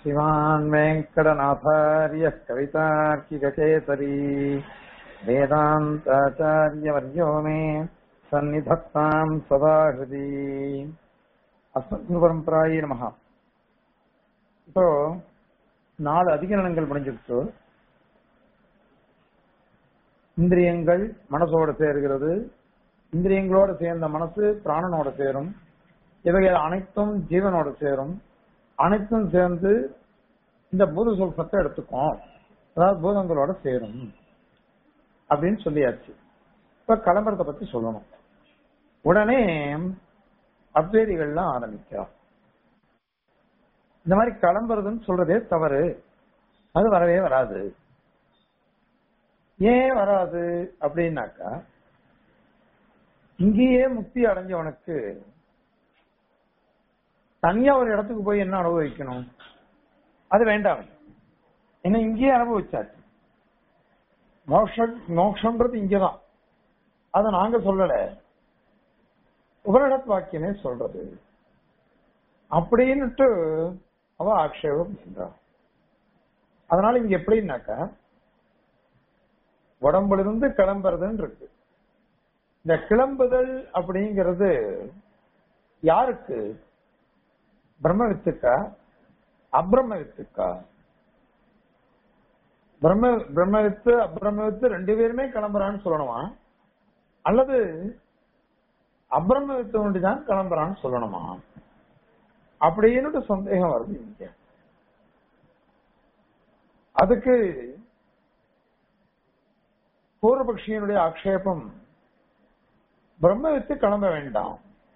श्रीमान् वेङ्कटनाथार्यः कवितार्किककेसरी वेदान्ताचार्यवर्यो मे सन्निधत्ताम् सदा हृदि அஸ்மத்குருபரம்பராயே நமகா இப்போ நாலு அதிகரணங்கள் முடிஞ்சிருச்சு இந்திரியங்கள் மனசோட சேர்கிறது இந்திரியங்களோட சேர்ந்த மனசு பிராணனோட சேரும் இவைகள் அனைத்தும் ஜீவனோட சேரும் அனைத்தும் சேர்ந்து இந்த பூத சொல்பத்தை எடுத்துக்கும் அதாவது பூதங்களோட சேரும் அப்படின்னு சொல்லியாச்சு இப்ப கிளம்புறத பத்தி சொல்லணும் உடனே அத்வைதிகள்லாம் ஆரம்பிக்கிறோம் இந்த மாதிரி கிளம்புறதுன்னு சொல்றதே தவறு அது வரவே வராது ஏன் வராது அப்படின்னாக்கா இங்கேயே முக்தி அடைஞ்சவனுக்கு தனியா ஒரு இடத்துக்கு போய் என்ன அனுபவிக்கணும் அது வேண்டாம் ஏன்னா இங்கேயே அனுபவிச்சாச்சு மோக்ஷம் மோக்ஷன்றது இங்கதான் அதை நாங்க சொல்லல உபனிடத் வாக்கியமே சொல்றது அப்படின்னுட்டு அவ ஆக்ஷேபம் பண்றா அதனால இங்க எப்படின்னாக்கா உடம்புல இருந்து கிளம்புறதுன்னு இருக்கு இந்த கிளம்புதல் அப்படிங்கிறது யாருக்கு பிரம்மவித்துக்கா அப்ரம்மவித்துக்கா பிரம்ம பிரம்மவித்து அப்ரம்மவித்து ரெண்டு பேருமே கிளம்புறான்னு சொல்லணுமா அல்லது அப்ரம்மவித்து ஒன்றுதான் கிளம்புறான்னு சொல்லணுமா அப்படின்னு சந்தேகம் வருது இங்க அதுக்கு பூர்வபக்ஷியனுடைய ஆக்ஷேபம் பிரம்மவித்து கிளம்ப வேண்டாம்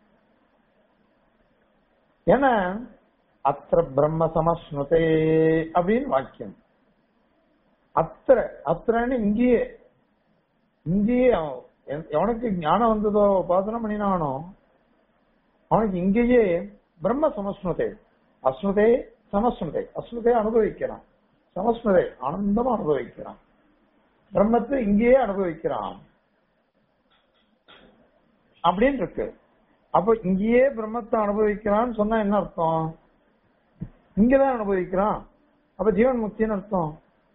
ஏன்னா அத்திர பிரம்ம சமஸ்னுதே அப்படின்னு வாக்கியம் அத்திர அத்திரன்னு இங்கேயே இங்கேயே எவனுக்கு ஞானம் வந்ததோ உபாசனம் பண்ணினானோ அவனுக்கு இங்கேயே பிரம்ம சமஸ்னுதே அஸ்னுதே சமஸ்னுதே அஸ்னுதே அனுபவிக்கிறான் சமஸ்னுதே ஆனந்தமா அனுபவிக்கிறான் பிரம்மத்தை இங்கேயே அனுபவிக்கிறான் அப்படின்னு இருக்கு அப்ப இங்கேயே பிரம்மத்தை அனுபவிக்கிறான்னு சொன்னா என்ன அர்த்தம் இங்கதான் அனுபவிக்கிறான் அப்ப ஜீவன் முக்தின்னு அர்த்தம்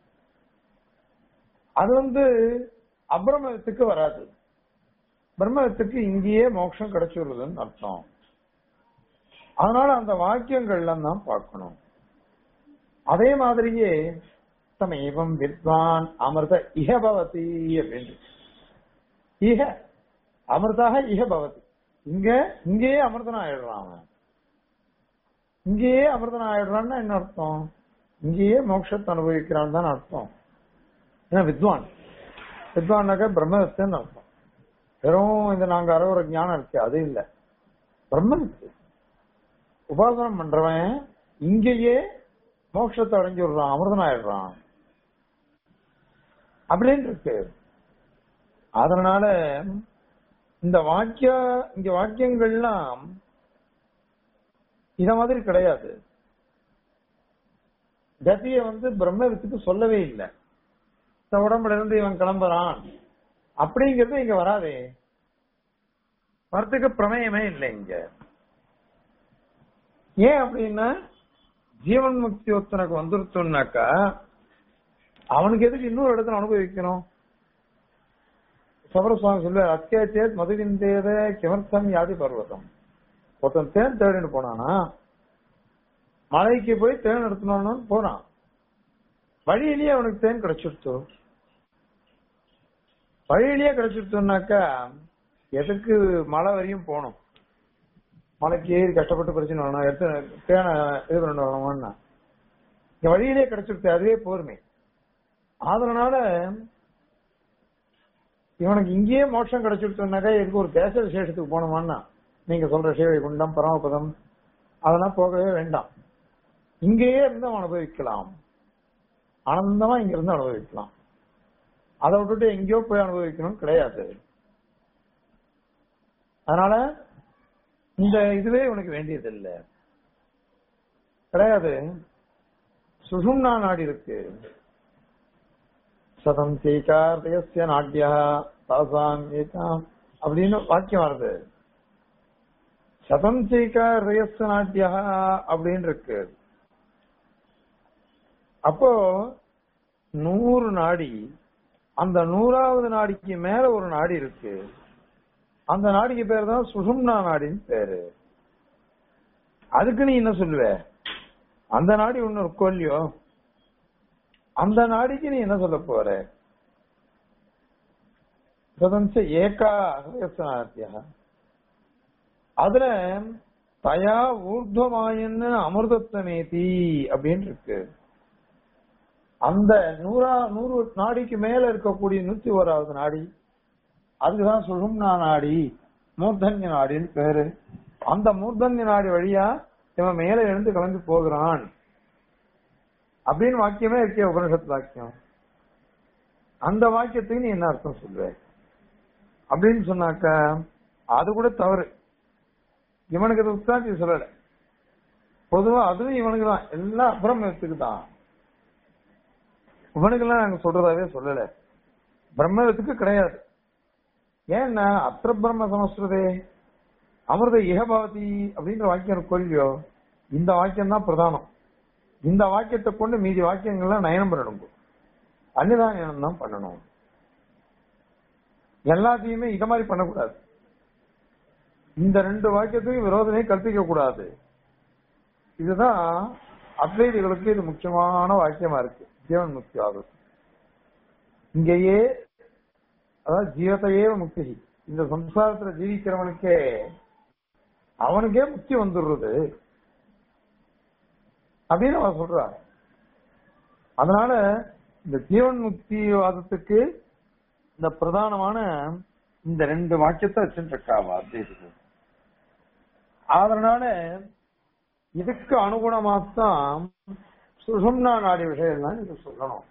அது வந்து அபிரமத்துக்கு வராது பிரம்மத்துக்கு இங்கேயே மோட்சம் கிடைச்சிருதுன்னு அர்த்தம் அதனால அந்த வாக்கியங்கள்லாம் தான் பார்க்கணும் அதே மாதிரியே சமீபம் வித்வான் அமிர்த இஹ பவதி அப்படின்னு இஹ அமிர்தாக இஹ பவதி இங்க இங்கேயே அமிர்தன் ஆயிடுறான் அவன் இங்கேயே அமிர்தன் ஆயிடுறான்னா என்ன அர்த்தம் இங்கேயே மோட்சத்தை அனுபவிக்கிறான் தான் அர்த்தம் ஏன்னா வித்வான் வித்வான்னாக்க பிரம்மவித்துன்னு அர்த்தம் வெறும் இந்த நாங்க அறவுற ஞானம் இருக்கு அது இல்ல பிரம்மவித்து உபாசனம் பண்றவன் இங்கேயே மோட்சத்தை அடைஞ்சு விடுறான் அமிர்தன் ஆயிடுறான் அப்படின்னு இருக்கு அதனால இந்த வாக்கிய இங்க வாக்கியங்கள்லாம் இத மாதிரி கிடையாது கதிய வந்து பிரம்மவித்துக்கு சொல்லவே இல்லை இந்த உடம்புல இருந்து இவன் கிளம்புறான் அப்படிங்கிறது இங்க வராதே வரத்துக்கு பிரமேயமே இல்லை இங்க ஏன் அப்படின்னா ஜீவன் முக்தி ஒருத்தனுக்கு வந்துருத்தோம்னாக்கா அவனுக்கு எதுக்கு இன்னொரு இடத்துல அனுபவிக்கணும் சபர சுவாமி சொல்ல அத்தியாச்சேத் மதுவிந்தேத கிமர்த்தம் யாதி பர்வதம் ஒருத்தன் தேன் தேடிட்டு போனானா மலைக்கு போய் தேன் எடுத்துனோம்னு போனான் வழியிலேயே அவனுக்கு தேன் கிடைச்சிருச்சு வழியிலேயே கிடைச்சிருச்சோம்னாக்கா எதுக்கு மலை வரையும் போகணும் மலைக்கு ஏறி கஷ்டப்பட்டு பிரச்சனை வரணும் எடுத்து தேனை இது பண்ண வரணும்னா இங்க வழியிலேயே கிடைச்சிருச்சு அதுவே போருமே அதனால இவனுக்கு இங்கேயே மோட்சம் கிடைச்சிருச்சோம்னாக்கா எதுக்கு ஒரு தேச விசேஷத்துக்கு போனோமான்னா நீங்க சொல்ற சேவை குண்டம் பரமபதம் அதெல்லாம் போகவே வேண்டாம் இங்கேயே இருந்து அவன் அனுபவிக்கலாம் ஆனந்தமா இங்க இருந்து அனுபவிக்கலாம் அதை விட்டுட்டு எங்கேயோ போய் அனுபவிக்கணும் கிடையாது அதனால இந்த இதுவே உனக்கு வேண்டியது இல்லை கிடையாது சுஷும்னா நாடி இருக்கு சதம் சீகார்த்தய நாட்டியா தாசாம் ஏகாம் அப்படின்னு வாக்கியம் வருது சதம் சீகார்த்தய நாட்டியா அப்படின்னு இருக்கு அப்போ நூறு நாடி அந்த நூறாவது நாடிக்கு மேல ஒரு நாடி இருக்கு அந்த நாடிக்கு பேர் தான் சுஷும்னா நாடின்னு பேரு அதுக்கு நீ என்ன சொல்லுவ அந்த நாடி ஒண்ணு இருக்கோ இல்லையோ அந்த நாடிக்கு நீ என்ன சொல்ல போற பிரபஞ்ச ஏகா அகவசனாத்தியா அதுல தயா ஊர்துவமாயன்னு அமிர்தத்தமேதி அப்படின்னு இருக்கு அந்த நூறா நூறு நாடிக்கு மேல இருக்கக்கூடிய நூத்தி ஓராவது நாடி அதுக்குதான் சுகும்னா நாடி மூர்தன்ய நாடின்னு பேரு அந்த மூர்தன்ய நாடி வழியா இவன் மேல எழுந்து கலந்து போகிறான் அப்படின்னு வாக்கியமே இருக்கே உபனிஷத் வாக்கியம் அந்த வாக்கியத்துக்கு நீ என்ன அர்த்தம் சொல்ற அப்படின்னு சொன்னாக்க அது கூட தவறு இவனுக்கு அது உத்தாட்சி சொல்லல பொதுவா அதுவும் இவனுக்கு தான் எல்லாம் பிரம்மத்துக்கு தான் இவனுக்கெல்லாம் நாங்க சொல்றதாவே சொல்லல பிரம்மத்துக்கு கிடையாது ஏன்னா அத்திர பிரம்ம சமஸ்கிருதே அமிர்த இகபவதி அப்படின்ற வாக்கியம் இருக்கு இல்லையோ இந்த வாக்கியம் தான் பிரதானம் இந்த வாக்கியத்தை கொண்டு மீதி வாக்கியங்கள்லாம் நயனம் பண்ணணும் அன்னிதான் நயனம் தான் பண்ணணும் எல்லாத்தையுமே இத மாதிரி பண்ணக்கூடாது இந்த ரெண்டு வாக்கியத்துக்கு விரோதமே கற்பிக்க கூடாது இதுதான் அத்வைதிகளுக்கு இது முக்கியமான வாக்கியமா இருக்கு ஜீவன் முக்தி ஆகும் இங்கேயே அதாவது ஜீவத்தையே முக்தி இந்த சம்சாரத்துல ஜீவிக்கிறவனுக்கே அவனுக்கே முக்தி வந்துடுறது அப்படின்னு அவன் சொல்றா அதனால இந்த ஜீவன் முக்தி வாதத்துக்கு இந்த பிரதானமான இந்த ரெண்டு வாக்கியத்தை வச்சுட்டு இருக்காவா அத்வைதிகள் அதனால இதுக்கு அனுகுணமாத்தான் சுஷும்னா நாடி விஷயம்லாம் நீங்க சொல்லணும்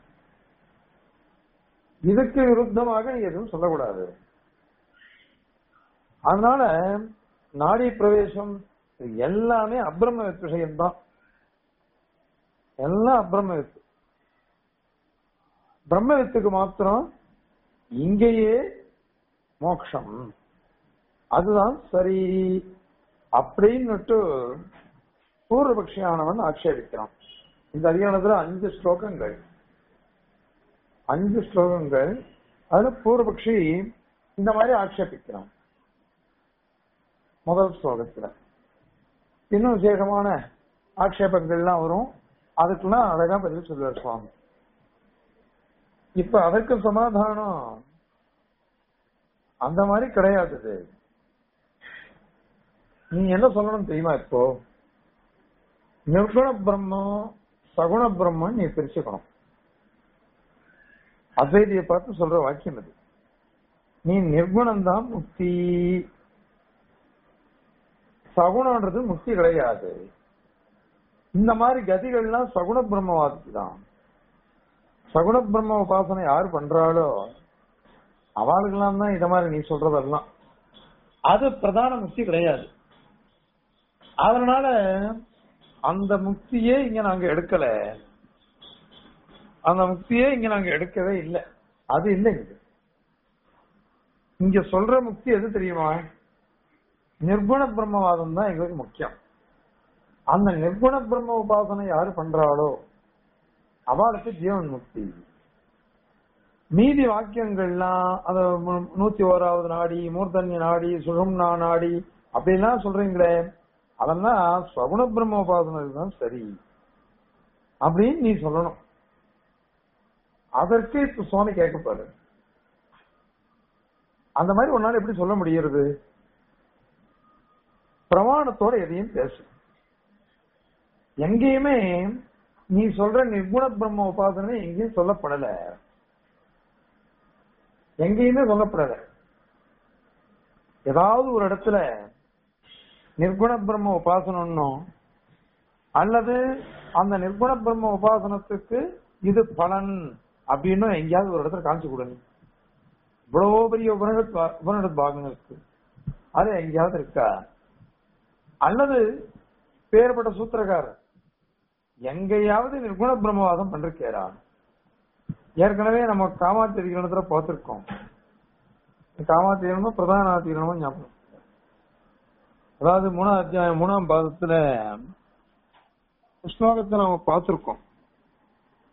இதுக்கு விருத்தமாக நீ எதுவும் சொல்லக்கூடாது அதனால நாடி பிரவேசம் இது எல்லாமே அப்ரமவித் விஷயம்தான் எல்லாம் அப்ரமவித்து பிரம்மவித்துக்கு மாத்திரம் இங்கேயே மோக்ஷம் அதுதான் சரி அப்படின்னுட்டு பூர்வபக்ஷியானவன் ஆட்சேபிக்கிறான் இந்த அதிகாரத்துல அஞ்சு ஸ்லோகங்கள் அஞ்சு ஸ்லோகங்கள் அதுல பூர்வபக்ஷி இந்த மாதிரி ஆட்சேபிக்கிறான் முதல் ஸ்லோகத்துல இன்னும் விசேஷமான ஆட்சேபங்கள்லாம் வரும் அதுக்கெல்லாம் அழகா பதில் சொல்லுவார் சுவாமி இப்ப அதற்கு சமாதானம் அந்த மாதிரி கிடையாது இது. நீ என்ன சொல்லணும் தெரியுமா இப்போ நிர்குண பிரம்மம் சகுண பிரம்மம் நீ பிரிச்சுக்கணும் அத்வைதியை பார்த்து சொல்ற வாக்கியம் இது நீ நிர்குணம் தான் முக்தி சகுணன்றது முக்தி கிடையாது இந்த மாதிரி கதிகள்லாம் சகுண பிரம்மவாதத்துக்கு தான் சகுண பிரம்ம உபாசனை யாரு பண்றாளோ அவளுக்கெல்லாம் தான் இத மாதிரி நீ சொல்றதெல்லாம் அது பிரதான முக்தி கிடையாது அதனால அந்த முக்தியே இங்க நாங்க எடுக்கல அந்த முக்தியே இங்க நாங்க எடுக்கவே இல்லை அது இல்லை இங்க இங்க சொல்ற முக்தி எது தெரியுமா நிர்குண பிரம்மவாதம் தான் எங்களுக்கு முக்கியம் அந்த நிர்குண பிரம்ம உபாசனை யாரு பண்றாளோ அவளுக்கு ஜீவன் முக்தி மீதி வாக்கியங்கள்லாம் அத மு- நூத்தி ஓராவது நாடி மூர்த்தன்ய நாடி சுகம்னா நாடி அப்படிலாம் சொல்றீங்களே அதெல்லாம் சகுண பிரம்ம உபாசனை தான் சரி அப்படின்னு நீ சொல்லணும் அதற்கு இப்ப சுவாமி கேட்கப்பாரு அந்த மாதிரி ஒரு நாள் எப்படி சொல்ல முடிகிறது பிரமாணத்தோட எதையும் பேசு எங்கேயுமே நீ சொல்ற நிர்குண பிரம்ம உபாசனை எங்கேயும் சொல்லப்படல எங்கேயுமே சொல்லப்படல ஏதாவது ஒரு இடத்துல நிர்குண பிரம்ம உபாசனம்னும் அல்லது அந்த நிர்குண பிரம்ம உபாசனத்துக்கு இது பலன் அப்படின்னு எங்கேயாவது ஒரு இடத்துல காமிச்சு கொடுங்க இவ்வளவு பெரிய உபனிஷத் பா- உபனிஷத் பாகங்கள் இருக்கு அது எங்கேயாவது இருக்கா அல்லது பேர்பட்ட சூத்திரக்காரர் எங்கேயாவது நிர்குண பிரம்மவாதம் பண்றேரா ஏற்கனவே நம்ம காமாத்திரிகரணத்துல பார்த்திருக்கோம் காமாத்திரிகரணமும் பிரதானாத்திகரணமும் ஞாபகம் அதாவது மூணாம் அத்தியாயம் மூணாம் பாதத்துல ஸ்லோகத்தை நம்ம பார்த்திருக்கோம்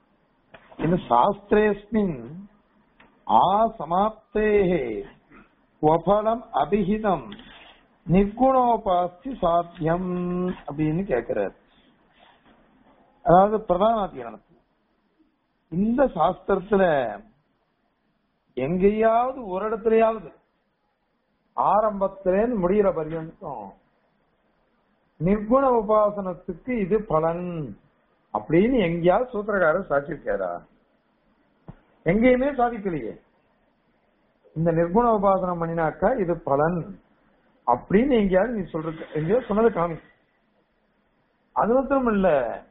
இந்த சாஸ்திரேஸ்மின் ஆ சமாப்தேஹே வபலம் அபிஹிதம் நிர்குணோபாஸ்தி சாத்தியம் அப்படின்னு கேட்கிறார் அதாவது பிரதானாத்திகரணம் இந்த சாஸ்திரத்துல எங்கேயாவது ஒரு இடத்துலயாவது ஆரம்பத்திலேருந்து முடிகிற பர்யந்தம் நிர்குண உபாசனத்துக்கு இது பலன் அப்படின்னு எங்கேயாவது சூத்திரக்காரர் சாட்சிருக்காரா எங்கேயுமே சாதிக்கலையே இந்த நிர்குண உபாசனம் பண்ணினாக்கா இது பலன் அப்படின்னு எங்கேயாவது நீ சொல்ற எங்கேயோ சொன்னது காமி அது மாத்திரம் இல்ல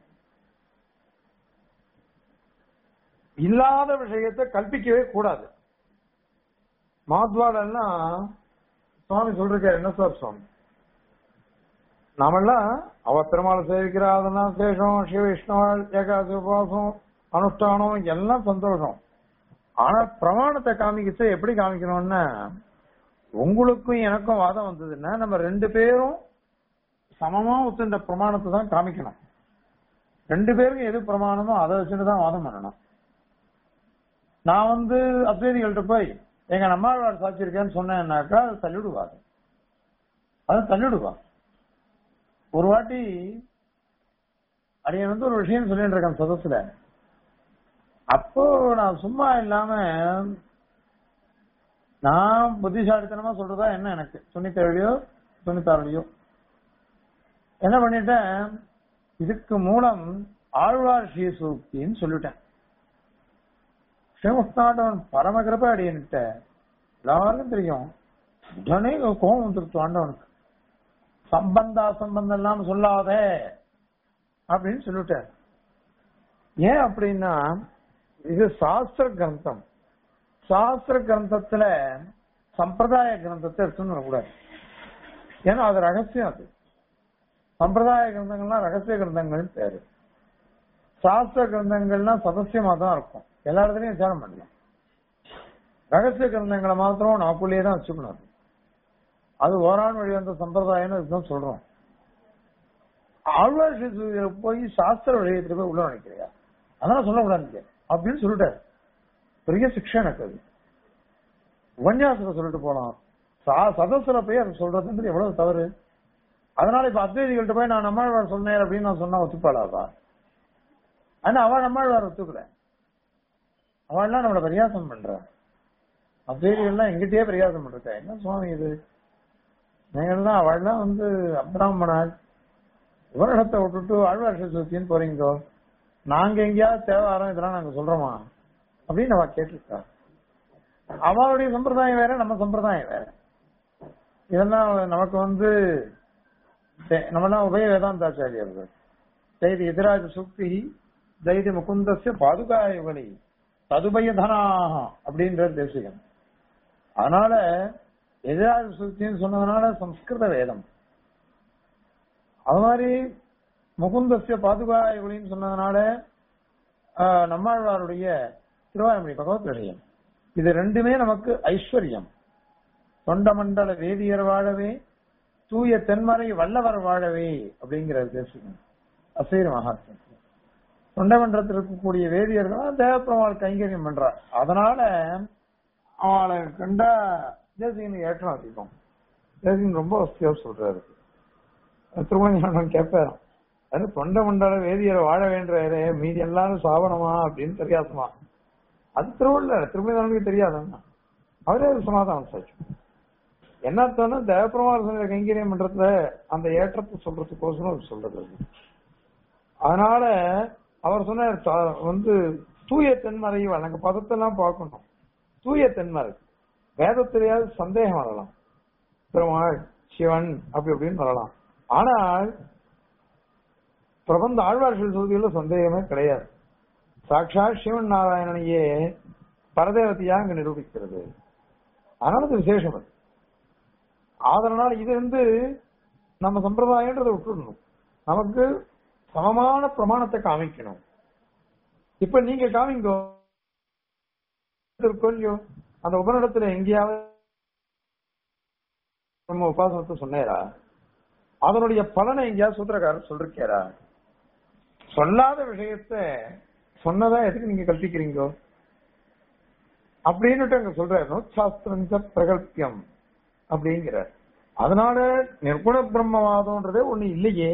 இல்லாத விஷயத்தை கல்பிக்கவே கூடாது மாத்வாடெல்லாம் சுவாமி சொல்றாரு என்ன சார் சுவாமி நாமெல்லாம் அவ பெருமாளை சேவிக்கிறா அதெல்லாம் சேஷம் சிவ விஷ்ணுவாள் ஏகாசி உபவாசம் அனுஷ்டானம் எல்லாம் சந்தோஷம் ஆனா பிரமாணத்தை காமிக்கிச்சு எப்படி காமிக்கணும்னா உங்களுக்கும் எனக்கும் வாதம் வந்ததுன்னா நம்ம ரெண்டு பேரும் சமமா ஒத்துண்ட பிரமாணத்தை தான் காமிக்கணும் ரெண்டு பேருக்கும் எது பிரமாணமோ அதை வச்சுட்டு தான் வாதம் பண்ணணும் நான் வந்து அத்வைதிகள்கிட்ட போய் எங்க நம்மாழ்வார் சாட்சியிருக்கேன்னு சொன்னேன்னாக்கா அது தள்ளிவிடுவாங்க அது தள்ளிவிடுவா ஒரு வாட்டி அடியன் வந்து ஒரு விஷயம் சொல்லிட்டு இருக்கேன் சதத்துல அப்போ நான் சும்மா இல்லாம நான் புத்திசாலித்தனமா சொல்றதா என்ன எனக்கு தொண்ணூத்தேழுலையோ தொண்ணூத்தாறுலையோ என்ன பண்ணிட்டேன் இதுக்கு மூலம் ஆழ்வார் ஸ்ரீசூக்தின்னு சொல்லிட்டேன் ஸ்ரீமுஸ்தாண்டவன் பரமகிருப்ப அடியன்ட்ட எல்லாருக்கும் தெரியும் உடனே கோபம் வந்துருச்சு ஆண்டவனுக்கு சம்பந்தா சம்பந்தம் இல்லாம சொல்லாத அப்படின்னு சொல்லிட்டார் ஏன் அப்படின்னா இது சாஸ்திர கிரந்தம் சாஸ்திர கிரந்தத்துல சம்பிரதாய கிரந்தத்தை எடுத்துன்னு வரக்கூடாது ஏன்னா அது ரகசியம் அது சம்பிரதாய கிரந்தங்கள்லாம் ரகசிய கிரந்தங்கள் பேரு சாஸ்திர கிரந்தங்கள்லாம் சதசியமா தான் இருக்கும் எல்லா இடத்துலயும் விசாரம் பண்ணலாம் ரகசிய கிரந்தங்களை மாத்திரம் நமக்குள்ளேயே தான் வச்சுக்கணும் அது. அது ஓரான் வழி வந்த சம்பிரதாயம்னு இதுதான் சொல்றோம் ஆழ்வார் ஸ்ரீ போய் சாஸ்திர வழியத்துல போய் உள்ள நினைக்கிறியா அதெல்லாம் சொல்லக்கூடாது அப்படின்னு சொல்லிட்டாரு பெரிய சிக்ஷை எனக்கு அது உபன்யாசத்தை சொல்லிட்டு போலாம் சா- சதசுல போய் அதை சொல்றதுன்றது எவ்வளவு தவறு அதனால இப்ப அத்வைதிகள்ட்ட போய் நான் நம்மாழ்வார் சொன்னேன் அப்படின்னு நான் சொன்னா ஒத்துப்பாளாவா ஆனா அவ நம்மாழ்வார் ஒத்துக்கல அவள்லாம் நம்மள பரியாசம் பண்றா அத்வைதிகள்லாம் எங்கிட்டயே பரியாசம் பண்றா என்ன சுவாமி இது நீங்கள்லாம் அவள்லாம் வந்து அப்ராமணாள் விவரணத்தை விட்டுட்டு ஆழ்வார் சுத்தின்னு போறீங்கோ நாங்க எங்கேயாவது தேவாரம் இதெல்லாம் நாங்க சொல்றோமா அப்படின்னு அவ கேட்டிருக்கா அவளுடைய சம்பிரதாயம் வேற நம்ம சம்பிரதாயம் வேற இதெல்லாம் நமக்கு வந்து தே- நம்மலாம் உபய வேதாந்தாச்சாரியர்கள் செய்தி எதிராஜ சுக்தி தைதி முகுந்தஸ்ய பாதுகாயுகளி ததுபயதனாக அப்படின்ற தேசிகம் அதனால எதிராஜ சுக்தின்னு சொன்னதுனால சம்ஸ்கிருத வேதம் அது மாதிரி முகுந்தஸ்ய பாதுகாயுகளின்னு சொன்னதுனால ஆஹ், நம்மாழ்வாருடைய திருவாரூரை பகவத் விஷயம் இது ரெண்டுமே நமக்கு ஐஸ்வர்யம் தொண்டமண்டல வேதியர் வாழவே தூய தென்மறை வல்லவர் வாழவே அப்படிங்கிறது தேசிகம் அசைர மகாத்மா தொண்டமன்றத்தில் இருக்கக்கூடிய வேதியர்கள் தேவப்பெருமாள் கைங்கரியம் பண்றார் அதனால அவளை கண்டா தேசிகனுக்கு ஏற்றம் அதிகம் தேசிகன் ரொம்ப வசதியா சொல்றாரு திருமணம் கேட்பாரு அது தொண்ட மண்டல வேதியரை வாழ வேண்டாரு மீதி எல்லாரும் சாவணமா அப்படின்னு தெரியாதுமா அது திருவள்ள திருமணனுக்கு தெரியாதுன்னா அவரே அது சமாதானம் சாச்சு என்ன அர்த்தம்னா தேவப்பெருமாள் சொன்ன கைங்கரியம் பண்றதுல அந்த ஏற்றத்தை சொல்றதுக்கோசரம் அவர் சொல்றது அது. அதனால அவர் சொன்னார் தா- வந்து தூய தென்மறை வழங்க பதத்தெல்லாம் பார்க்கணும் தூய தென்மறை வேதத்திலேயாவது சந்தேகம் வரலாம் பெருமாள் சிவன் அப்படி அப்படின்னு வரலாம் ஆனால் பிரபந்த ஆழ்வார்கள் சொல்வதில் சந்தேகமே கிடையாது சாட்சாத் சிவன் நாராயணனையே பரதேவத்தையா அங்க நிரூபிக்கிறது அதனால அது விசேஷம் அது அதனால இது வந்து நம்ம சம்பிரதாயன்றதை விட்டுடணும் நமக்கு சமமான பிரமாணத்தை காமிக்கணும் இப்ப நீங்க காமிங்கோ கொஞ்சம் அந்த உபநிடத்துல எங்கேயாவது நம்ம உபாசனத்தை சொன்னேரா அதனுடைய பலனை எங்கேயாவது சூத்திரக்காரர் சொல்லிருக்காரா சொல்லாத விஷயத்த சொன்னதா எதுக்கு நீங்க கல்பிக்கிறீங்க அப்படின்னுட்டு அங்க சொல்ற நோச்சாஸ்திரம் பிரகல்பியம் அப்படிங்கிற அதனால நிர்குண பிரம்மவாதம்ன்றதே ஒண்ணு இல்லையே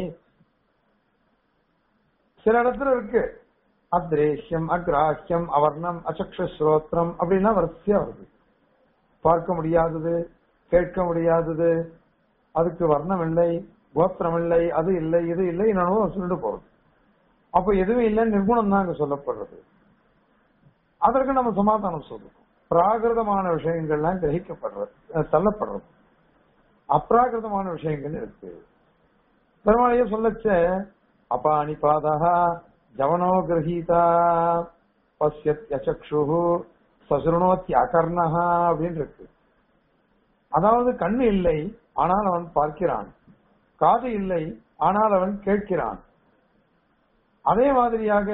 சில இடத்துல இருக்கு அத்ரேஷ்யம் அக்ராஹ்யம் அவர்ணம் அச்சக்ஷஸ்ரோத்திரம் அப்படின்லாம் வரிசையா வருது பார்க்க முடியாதது கேட்க முடியாதது அதுக்கு வர்ணம் இல்லை கோத்திரம் இல்லை அது இல்லை இது இல்லை என்னவோ சொல்லிட்டு போறது அப்ப எதுவும் இல்லை நிர்குணம் தான் அங்க சொல்லப்படுறது அதற்கு நம்ம சமாதானம் சொல்றோம் பிராகிருதமான விஷயங்கள்லாம் கிரகிக்கப்படுறது அஹ் தள்ளப்படுறது அப்ராகிருதமான விஷயங்கள் இருக்கு பெருமாளையே சொல்லச்ச அபானி பாதா ஜவனோ கிரகீதா பசியத் யசக்ஷு சசுருணோத்தி அகர்ணஹா அப்படின்னு இருக்கு அதாவது கண்ணு இல்லை ஆனால் அவன் பார்க்கிறான் காது இல்லை ஆனால் அவன் கேட்கிறான் அதே மாதிரியாக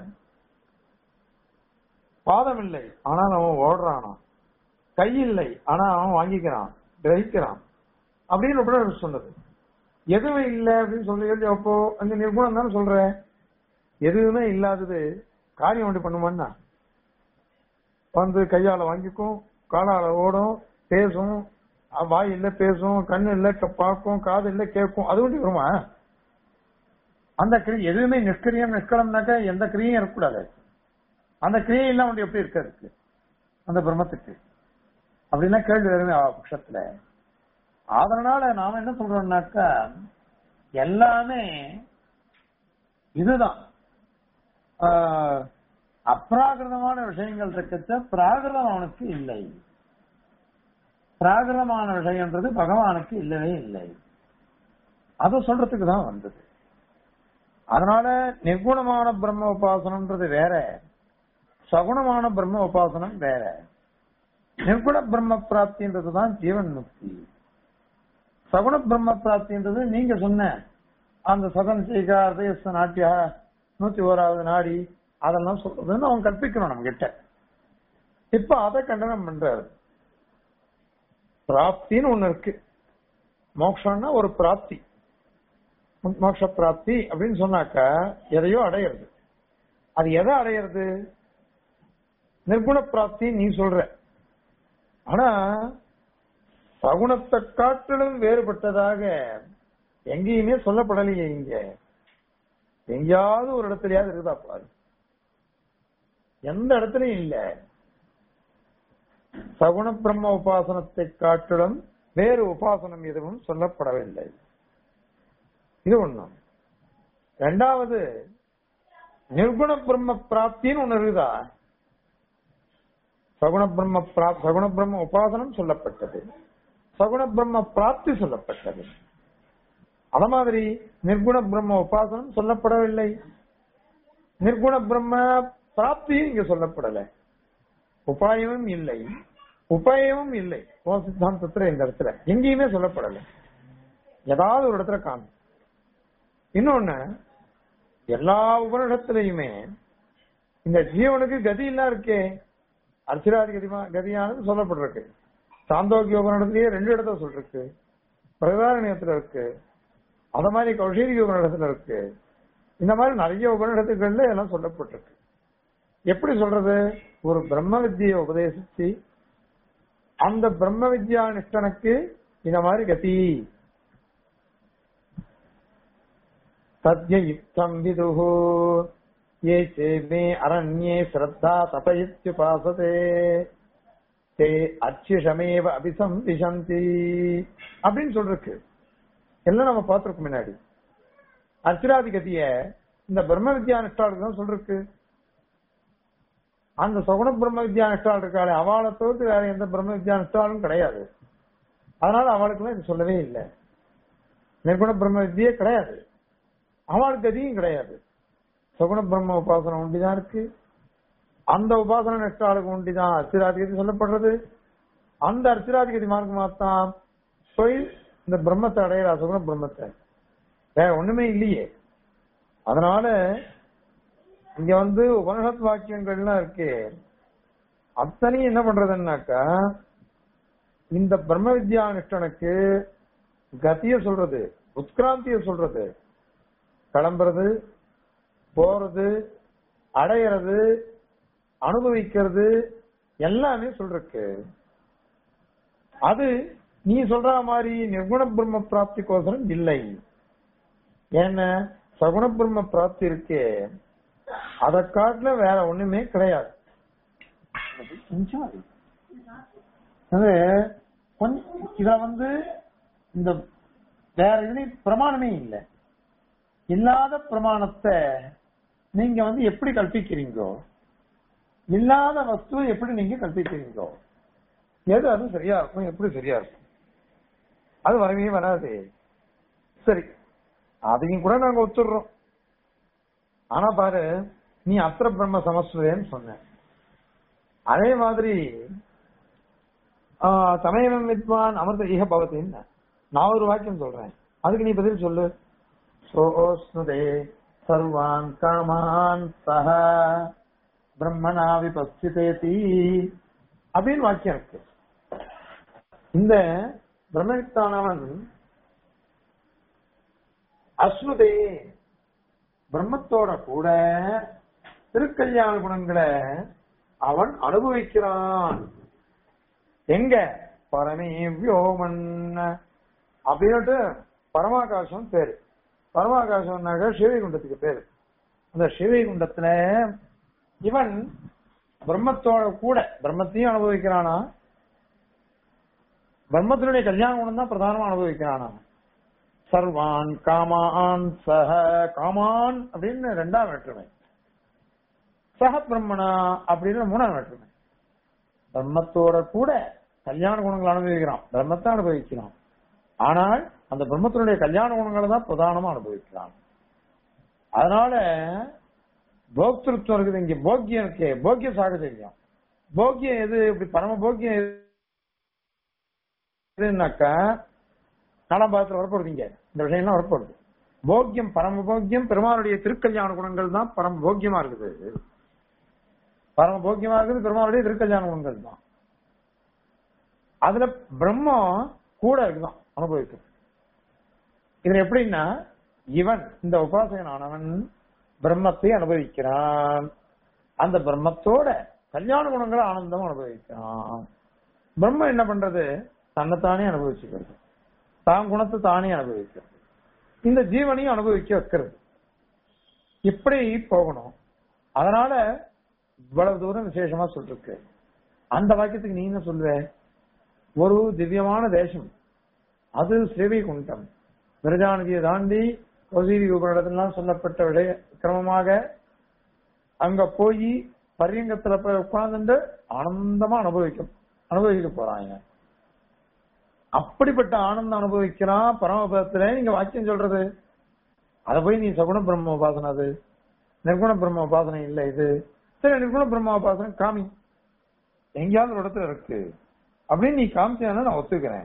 பாதம் இல்லை ஆனால் அவன் ஓடுறானா கை இல்லை ஆனா அவன் வாங்கிக்கிறான் கிரகிக்கிறான் அப்படின்னு உபநிடதம் சொன்னது எதுவுமே இல்லை அப்படின்னு சொல்றீங்க அப்போ அங்க நிர்குணம் தானே சொல்ற எதுவுமே இல்லாதது காரியம் ஒன்று பண்ணுமான்னா வந்து கையால வாங்கிக்கும் காலால ஓடும் பேசும் அஹ் வாய் இல்ல பேசும் கண்ணு இல்ல க- பார்க்கும் காது இல்ல கேட்கும் அது ஒன்று வருமா அந்த கிரி எதுவுமே நிஷ்கிரியம் நிஷ்கலம்னாக்கா எந்த கிரியும் இருக்கக்கூடாது அந்த கிரியை எல்லாம் வந்து எப்படி இருக்கு அந்த பிரம்மத்துக்கு அப்படின்னா கேள்வி வருமே அவ பட்சத்துல அதனால நாம என்ன சொல்றோம்னாக்கா எல்லாமே இதுதான் ஆஹ், அப்ராகிருதமான விஷயங்கள் இருக்கச்ச பிராகிருதம் அவனுக்கு இல்லை பிராகிருதமான விஷயம்ன்றது பகவானுக்கு இல்லவே இல்லை அதை சொல்றதுக்கு தான் வந்தது அதனால நிர்குணமான பிரம்ம உபாசனம்ன்றது வேற சகுணமான பிரம்ம உபாசனம் வேற நிர்குண பிரம்ம பிராப்தின்றது தான் ஜீவன் முக்தி சகுண பிரம்ம பிராப்தின்றது நீங்க சொன்ன அந்த சதன் செய்கா அதயஸ்த நாட்டியா நூத்தி ஓராவது நாடி அதெல்லாம் சொல்றதுன்னு அவன் கற்பிக்கணும் நம்ம கிட்ட இப்ப அதை கண்டனம் பண்றாரு பிராப்தின்னு ஒண்ணு இருக்கு மோக்ஷம்னா ஒரு பிராப்தி மோட்ச பிராப்தி அப்படின்னு சொன்னாக்கா எதையோ அடையிறது அது எதை அடையிறது நிர்குண பிராப்தி நீ சொல்ற ஆனா சகுணத்தை காட்டிலும் வேறுபட்டதாக எங்கேயுமே சொல்லப்படலையே இங்க எங்கேயாவது ஒரு இடத்துலயாவது இருக்குதா பாரு எந்த இடத்துலயும் இல்ல சகுண பிரம்ம உபாசனத்தை காட்டிலும் வேறு உபாசனம் எதுவும் சொல்லப்படவில்லை இது ஒண்ணு ரெண்டாவது நிர்குண பிரம்ம பிராப்தின்னு ஒண்ணு இருக்குதா சகுண பிரம்ம பிராப் சகுண பிரம்ம உபாசனம் சொல்லப்பட்டது சகுண பிரம்ம பிராப்தி சொல்லப்பட்டது அத மாதிரி நிர்குண பிரம்ம உபாசனம் சொல்லப்படவில்லை நிர்குண பிரம்ம பிராப்தியும் இங்க சொல்லப்படல உபாயமும் இல்லை உபாயமும் இல்லை ஓ சித்தாந்தத்துல இந்த இடத்துல எங்கேயுமே சொல்லப்படல ஏதாவது ஒரு இடத்துல காணும் இன்னொன்னு எல்லா உபனிடத்திலையுமே இந்த ஜீவனுக்கு கதி எல்லாம் இருக்கே அர்ச்சராதி கதிமா கதியானது சொல்லப்பட்டிருக்கு சாந்தோக்கிய உபனிடத்திலேயே ரெண்டு இடத்துல சொல்லிருக்கு பிரதாரணியத்துல இருக்கு அத மாதிரி கௌஷீரிக உபனிடத்துல இருக்கு இந்த மாதிரி நிறைய உபனிடத்துகள்ல எல்லாம் சொல்லப்பட்டிருக்கு எப்படி சொல்றது ஒரு பிரம்ம வித்தியை உபதேசிச்சு அந்த பிரம்ம வித்யா நிஷ்டனுக்கு இந்த மாதிரி கதி தத்யுக்தம் விதுஹு ये चेमे அரண்யே ஸ்ரத்தா தபயித்யுபாசதே தே அச்சுஷமேவ அபிசம்பிஷந்தி அப்படின்னு சொல்லிருக்கு எல்லாம் நம்ம பார்த்திருக்கோம் முன்னாடி அர்ச்சராதிகதிய இந்த பிரம்ம வித்யா நிஷ்டாளுக்கு தான் சொல்லிருக்கு அந்த சகுண பிரம்ம வித்யா நிஷ்டாள் இருக்காளே அவளை தவிர்த்து வேற எந்த பிரம்ம வித்யா நிஷ்டாலும் கிடையாது அதனால அவளுக்குலாம் இது சொல்லவே இல்லை நிர்குண பிரம்ம வித்தியே கிடையாது அவளுக்கு கதியும் கிடையாது சகுண பிரம்ம உபாசனம் ஒண்டிதான் இருக்கு அந்த உபாசன நெட்டாளுக்கு ஒண்டிதான் அர்ச்சிராதிகதி சொல்லப்படுறது அந்த அர்ச்சிராதிகதி மார்க்கமாத்தான் போய் இந்த பிரம்மத்தை அடையிற சகுண பிரம்மத்தை வேற ஒண்ணுமே இல்லையே அதனால இங்க வந்து உபனிஷத் வாக்கியங்கள்லாம் இருக்கு அத்தனையும் என்ன பண்றதுன்னாக்கா இந்த பிரம்ம வித்யா நிஷ்டனுக்கு கத்திய சொல்றது உத்கிராந்திய சொல்றது கிளம்புறது போறது அடையிறது அனுபவிக்கிறது எல்லாமே சொல்றக்கு அது நீ சொல்ற மாதிரி நிர்குண பிரம்ம பிராப்திக்கோசரம் இல்லை ஏன்னா சகுண பிரம்ம பிராப்தி இருக்கே அதை காட்டுல வேற ஒண்ணுமே கிடையாது கொஞ்சம் அது. அது கொஞ்சம் இத வந்து இந்த வேற எதுலயும் பிரமாணமே இல்லை இல்லாத பிரமாணத்தை நீங்க வந்து எப்படி கல்பிக்கிறீங்கோ இல்லாத வஸ்துவை எப்படி நீங்க கல்பிக்கிறீங்கோ எது அது சரியா இருக்கும் எப்படி சரியா இருக்கும் அது வரவே வராது சரி அதையும் கூட நாங்க ஒத்துடுறோம் ஆனா பாரு நீ அத்திர பிரம்ம சமஸ்வதேன்னு சொன்ன அதே மாதிரி ஆஹ், சமயம் வித்வான் அமிர்த ஈக பவத்தின்னு நான் ஒரு வாக்கியம் சொல்றேன் அதுக்கு நீ பதில் சொல்லு சோஸ்னுதே சர்வான் காமான் சஹ பிரம்மனா விபஸ்திதேதி அப்படின்னு வாக்கியம் இருக்கு இந்த பிரம்மவித்தானவன் அஸ்னுதே பிரம்மத்தோட கூட திருக்கல்யாண குணங்களை அவன் அனுபவிக்கிறான் எங்க பரமே வியோமன் அப்படின்னுட்டு பரமாகாசம் பேரு பரமாகாசம்னாக்க சிவகுண்டத்துக்கு பேரு அந்த சிவகுண்டத்துல இவன் பிரம்மத்தோட கூட பிரம்மத்தையும் அனுபவிக்கிறானா பிரம்மத்தினுடைய கல்யாண குணம் தான் பிரதானமா அனுபவிக்கிறானா சர்வான் காமான் சஹ காமான் அப்படின்னு ரெண்டாம் வேற்றுமை சஹ பிரம்மணா அப்படின்னு மூணாம் வேற்றுமை பிரம்மத்தோட கூட கல்யாண குணங்களை அனுபவிக்கிறான் பிரம்மத்தை அனுபவிக்கிறான் ஆனால் அந்த பிரம்மத்தினுடைய கல்யாண குணங்களை தான் பிரதானமா அனுபவிக்கிறான் அதனால போக்திருத்தம் இருக்குது இங்க போக்கியம் இருக்கே போக்கிய சாகச்சரியம் போக்கியம் எது இப்படி பரம போக்கியம் எதுனாக்கா காலம்பாகத்தில் வரப்படுது இங்க இந்த விஷயம்லாம் வரப்படுது போக்கியம் பரம போக்கியம் பெருமாளுடைய திருக்கல்யாண குணங்கள் தான் பரம போக்கியமா இருக்குது பரம போக்கியமா இருக்குது பெருமாளுடைய திருக்கல்யாண குணங்கள் தான் அதுல பிரம்மம் கூட இருக்குதான் அனுபவிக்கும் இதுல எப்படின்னா இவன் இந்த உபாசகனானவன் பிரம்மத்தை அனுபவிக்கிறான் அந்த பிரம்மத்தோட கல்யாண குணங்களை ஆனந்தம் அனுபவிக்கிறான் பிரம்மம் என்ன பண்றது தன்னைத்தானே அனுபவிச்சுக்கிறது தான் குணத்தை தானே அனுபவிக்கிறது இந்த ஜீவனையும் அனுபவிக்க வைக்கிறது இப்படி போகணும் அதனால இவ்வளவு தூரம் விசேஷமா சொல்லிருக்கு அந்த வாக்கியத்துக்கு நீ என்ன சொல்லுவ ஒரு திவ்யமான தேசம் அது சேவை குண்டம் விரஜாநதியை தாண்டி கொசீரி உபரிடத்திலாம் சொல்லப்பட்ட விடய கிரமமாக அங்க போய் பரியங்கத்துல போய் உட்கார்ந்துட்டு ஆனந்தமா அனுபவிக்க அனுபவிக்க போறாங்க அப்படிப்பட்ட ஆனந்தம் அனுபவிக்கிறான் பரமபதத்துல நீங்க வாக்கியம் சொல்றது அத போய் நீ சகுண பிரம்ம உபாசனை அது நிர்குண பிரம்ம உபாசனை இல்ல இது சரி நிர்குண பிரம்ம உபாசனை காமி எங்கேயாவது ஒரு இடத்துல இருக்கு அப்படின்னு நீ காமிச்சேன்னா நான் ஒத்துக்கிறேன்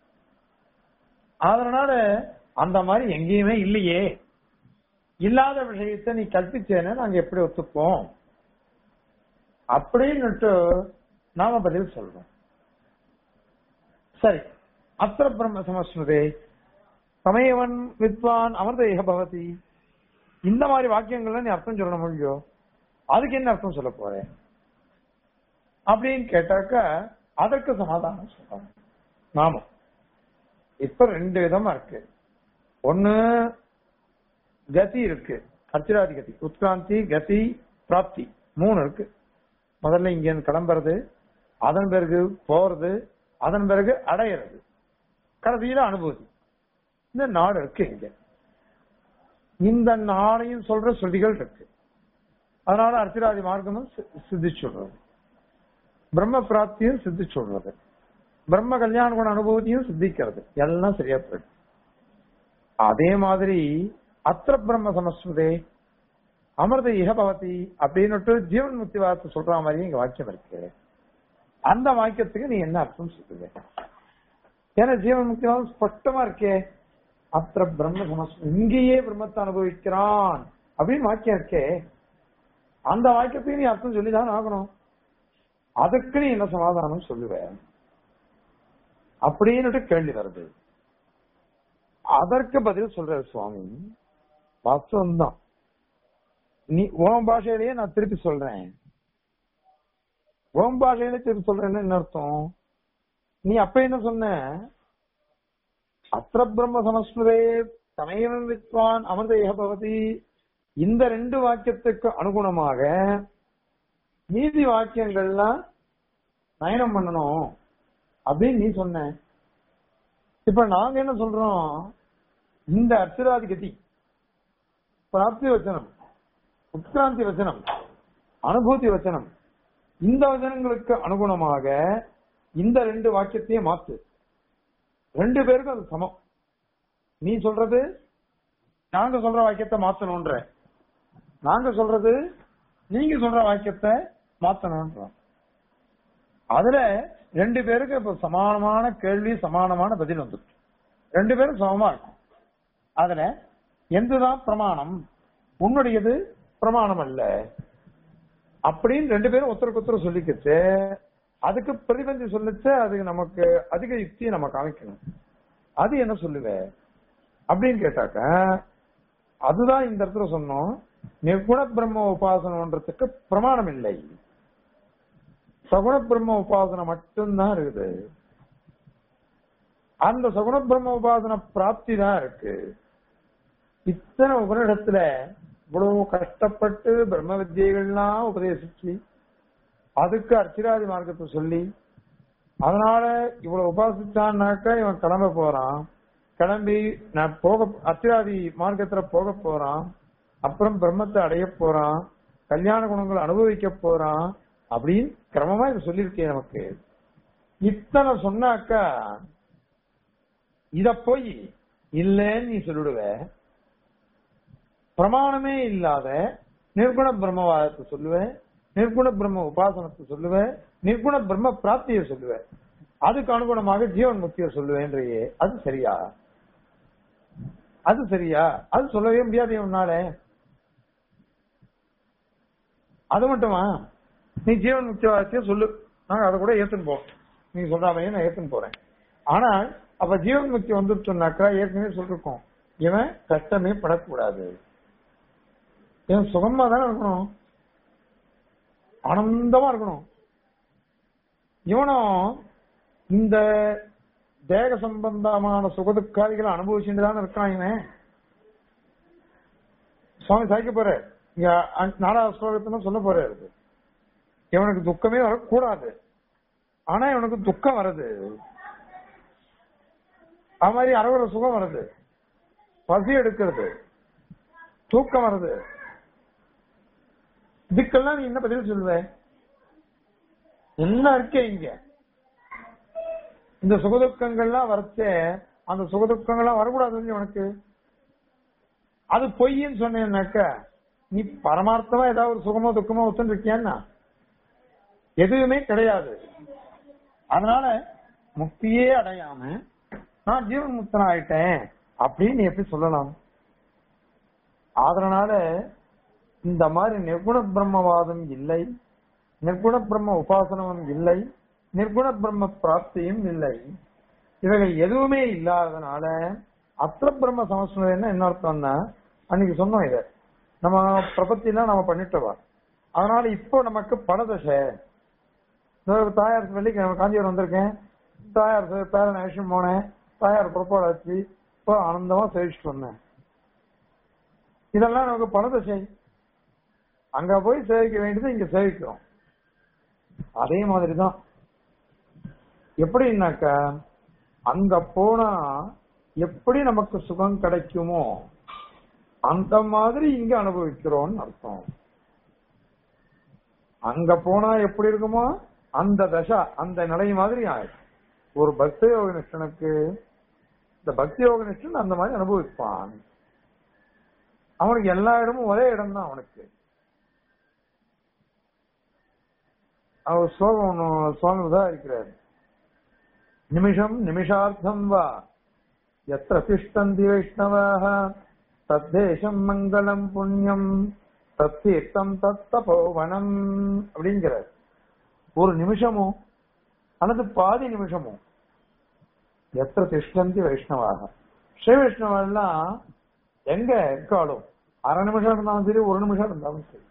அதனால அந்த மாதிரி எங்கேயுமே இல்லையே இல்லாத விஷயத்தை நீ கற்பிச்சேன்னு நாங்க எப்படி ஒத்துப்போம் அப்படின்னுட்டு நாம பதில் சொல்றோம் சரி அத்திர பிரம்ம சமஸ்மிருதே சமயவன் வித்வான் அமிர்த ஏக பவதி இந்த மாதிரி வாக்கியங்கள்ல நீ அர்த்தம் சொல்லணும் முடியும் அதுக்கு என்ன அர்த்தம் சொல்ல போறேன் அப்படின்னு கேட்டாக்க அதற்கு சமாதானம் சொல்லணும் நாம இப்ப ரெண்டு விதமா இருக்கு ஒண்ணு கதி இருக்கு அர்ச்சிராதி கதி உத்கிராந்தி கதி பிராப்தி மூணு இருக்கு முதல்ல இங்க இருந்து கிளம்புறது அதன் பிறகு போறது அதன் பிறகு அடையிறது கடைசியில அனுபூதி இந்த நாடு இருக்கு இங்க இந்த நாளையும் சொல்ற சொல்லிகள் இருக்கு அதனால அர்ச்சிராதி மார்க்கமும் சி- சித்திச்சு சொல்றது பிரம்ம பிராப்தியும் சித்திச்சு சொல்றது பிரம்ம கல்யாண குண அனுபவத்தையும் சித்திக்கிறது எல்லாம் சரியா போயிடும் அதே மாதிரி அத்திர பிரம்ம சமஸ்ருதே அமிர்த இக பவதி அப்படின்னுட்டு ஜீவன் முக்தி வார்த்தை சொல்ற மாதிரி இங்க வாக்கியம் இருக்கு அந்த வாக்கியத்துக்கு நீ என்ன அர்த்தம் சொல்லுங்க ஏன்னா ஜீவன் முக்தி வாதம் ஸ்பஷ்டமா இருக்கே அத்திர பிரம்ம சமஸ்ரு இங்கேயே பிரம்மத்தை அனுபவிக்கிறான் அப்படின்னு வாக்கியம் இருக்கே அந்த வாக்கியத்துக்கு நீ அர்த்தம் சொல்லிதான் ஆகணும் அதுக்கு நீ என்ன சமாதானம் சொல்லுவ அப்படின்னுட்டு கேள்வி வருது அதற்கு பதில் சொல்ற சுவாமி வாஸ்தவம் தான் நீ உன் பாஷையிலேயே நான் திருப்பி சொல்றேன் உன் பாஷையிலே திருப்பி சொல்றேன்னு என்ன அர்த்தம் நீ அப்ப என்ன சொன்ன அத்திர பிரம்ம சமஸ்மிருதே சமயம் வித்வான் அமிர்தேக பவதி இந்த ரெண்டு வாக்கியத்துக்கு அனுகுணமாக மீதி வாக்கியங்கள்லாம் நயனம் பண்ணணும் அப்படின்னு நீ சொன்ன இப்ப நாங்க என்ன சொல்றோம் இந்த அர்ச்சராதிகதி பிராப்தி வச்சனம் உட்கிராந்தி வச்சனம் அனுபூதி வச்சனம் இந்த வச்சனங்களுக்கு அனுகுணமாக இந்த ரெண்டு வாக்கியத்தையும் மாத்து ரெண்டு பேருக்கும் அது சமம் நீ சொல்றது நாங்க சொல்ற வாக்கியத்தை மாத்தணும்ன்ற நாங்க சொல்றது நீங்க சொல்ற வாக்கியத்தை மாத்தணும்ன்றோம் அதுல ரெண்டு பேருக்கு இப்ப சமானமான கேள்வி சமானமான பதில் வந்துருக்கு ரெண்டு பேரும் சமமா இருக்கும் அதுல எந்துதான் பிரமாணம் உன்னுடையது பிரமாணம் அல்ல அப்படின்னு ரெண்டு பேரும் ஒருத்தருக்கு ஒருத்தர் சொல்லிக்கிச்சு அதுக்கு பிரதிபந்தி சொல்லிச்சு அதுக்கு நமக்கு அதிக யுக்தியை நம்ம காமிக்கணும் அது என்ன சொல்லுவ அப்படின்னு கேட்டாக்க அதுதான் இந்த இடத்துல சொன்னோம் நிர்குண பிரம்ம உபாசனம்ன்றதுக்கு பிரமாணம் இல்லை சகுண பிரம்ம உபாசனை மட்டும்தான் இருக்குது அந்த சகுண பிரம்ம உபாசன பிராப்தி தான் இருக்கு இத்தனை உபனிடத்துல இவ்வளவு கஷ்டப்பட்டு பிரம்ம வித்தியைகள்லாம் உபதேசிச்சு அதுக்கு அர்ச்சிராதி மார்க்கத்தை சொல்லி அதனால இவ்வளவு உபாசிச்சான்னாக்கா இவன் கிளம்ப போறான் கிளம்பி நான் போக அர்ச்சிராதி மார்க்கத்துல போக போறான் அப்புறம் பிரம்மத்தை அடைய போறான் கல்யாண குணங்களை அனுபவிக்க போறான் அப்படின்னு கிரமமா இது சொல்லியிருக்கேன் நமக்கு இத்தனை சொன்னாக்கா இத போய் இல்லைன்னு நீ சொல்லிடுவ பிரமாணமே இல்லாத நிர்குண பிரம்மவாதத்தை சொல்லுவேன் நிர்குண பிரம்ம உபாசனத்தை சொல்லுவேன் நிர்குண பிரம்ம பிராப்தியை சொல்லுவேன் அதுக்கு அனுகுணமாக ஜீவன் முக்தியை சொல்லுவேன்றையே அது சரியா அது சரியா அது சொல்லவே முடியாது உன்னால அது மட்டுமா நீ ஜீவன் முக்திவாதத்தையே சொல்லு நாங்க அதை கூட ஏத்துன்னு போறோம் நீ சொல்றாமையே நான் ஏத்துன்னு போறேன் ஆனால் அப்ப ஜீவன் முக்தி வந்துட்டோம்னாக்கா ஏற்கனவே சொல்லிருக்கோம் இவன் கஷ்டமே படக்கூடாது இவன் சுகமா தானே இருக்கணும் ஆனந்தமா இருக்கணும் இவனும் இந்த தேக சம்பந்தமான சுகதுக்காதிகளை அனுபவிச்சுட்டு தானே இருக்கான் இவன் சுவாமி சாய்க்க போறாரு இங்க அ- நாலாவது ஸ்லோகத்துல சொல்ல போறாரு இவனுக்கு துக்கமே வரக்கூடாது ஆனா இவனுக்கு துக்கம் வருது அது மாதிரி அறவர சுகம் வருது பசி எடுக்கிறது தூக்கம் வருது இதுக்கெல்லாம் நீ என்ன பதில் சொல்லுவ என்ன இருக்கே இங்க இந்த சுகதுக்கங்கள்லாம் வரச்சே அந்த சுகதுக்கங்கள்லாம் வரக்கூடாது உனக்கு அது பொய்ன்னு சொன்னேன்னாக்க நீ பரமார்த்தமா ஏதாவது ஒரு சுகமோ துக்கமோ ஒத்துன்னு இருக்கியான்னா எதுவுமே கிடையாது அதனால முக்தியே அடையாம நான் ஜீவன் முக்தன் ஆயிட்டேன் அப்படின்னு நீ எப்படி சொல்லலாம் அதனால இந்த மாதிரி நிர்குண பிரம்மவாதம் இல்லை நிர்குண பிரம்ம உபாசனமும் இல்லை நிர்குண பிரம்ம பிராப்தியும் இல்லை இவைகள் எதுவுமே இல்லாததுனால அத்திர பிரம்ம சமஸ்கிருதம் என்ன அர்த்தம்னா அன்னைக்கு சொன்னோம் இத நம்ம பிரபத்திலாம் நம்ம பண்ணிட்டோம் அதனால இப்போ நமக்கு பணதசை இந்த தாயார் வெள்ளிக்கிழமை காஞ்சிபுரம் வந்திருக்கேன் தாயார் சே- பேரன் விஷயம் போனேன் தாயார் புறப்பாடு ஆச்சு இப்போ ஆனந்தமா சேவிச்சுட்டு வந்தேன் இதெல்லாம் நமக்கு பணதசை அங்க போய் சேவிக்க வேண்டியது இங்க சேவிக்கிறோம் அதே மாதிரிதான் எப்படின்னாக்கா அங்க போனா எப்படி நமக்கு சுகம் கிடைக்குமோ அந்த மாதிரி இங்க அனுபவிக்கிறோம்னு அர்த்தம் அங்க போனா எப்படி இருக்குமோ அந்த தசா அந்த நிலை மாதிரி ஆயிடும் ஒரு பக்தி யோக நிஷ்டனுக்கு இந்த பக்தி யோக நிஷ்டன் அந்த மாதிரி அனுபவிப்பான் அவனுக்கு எல்லா இடமும் ஒரே இடம் தான் அவனுக்கு அவர் ஸ்லோகம் ஒண்ணு சுவாமி உதாரிக்கிறார் நிமிஷம் நிமிஷார்த்தம் வா எத்திர திஷ்டந்தி வைஷ்ணவாக தத்தேசம் மங்களம் புண்ணியம் தத்தீர்த்தம் தத்தபோவனம் அப்படிங்கிறார் ஒரு நிமிஷமும் அல்லது பாதி நிமிஷமும் எத்திர திஷ்டந்தி வைஷ்ணவாக ஸ்ரீ வைஷ்ணவெல்லாம் எங்க இருக்காலும் அரை நிமிஷம் இருந்தாலும் சரி ஒரு நிமிஷம் இருந்தாலும் சரி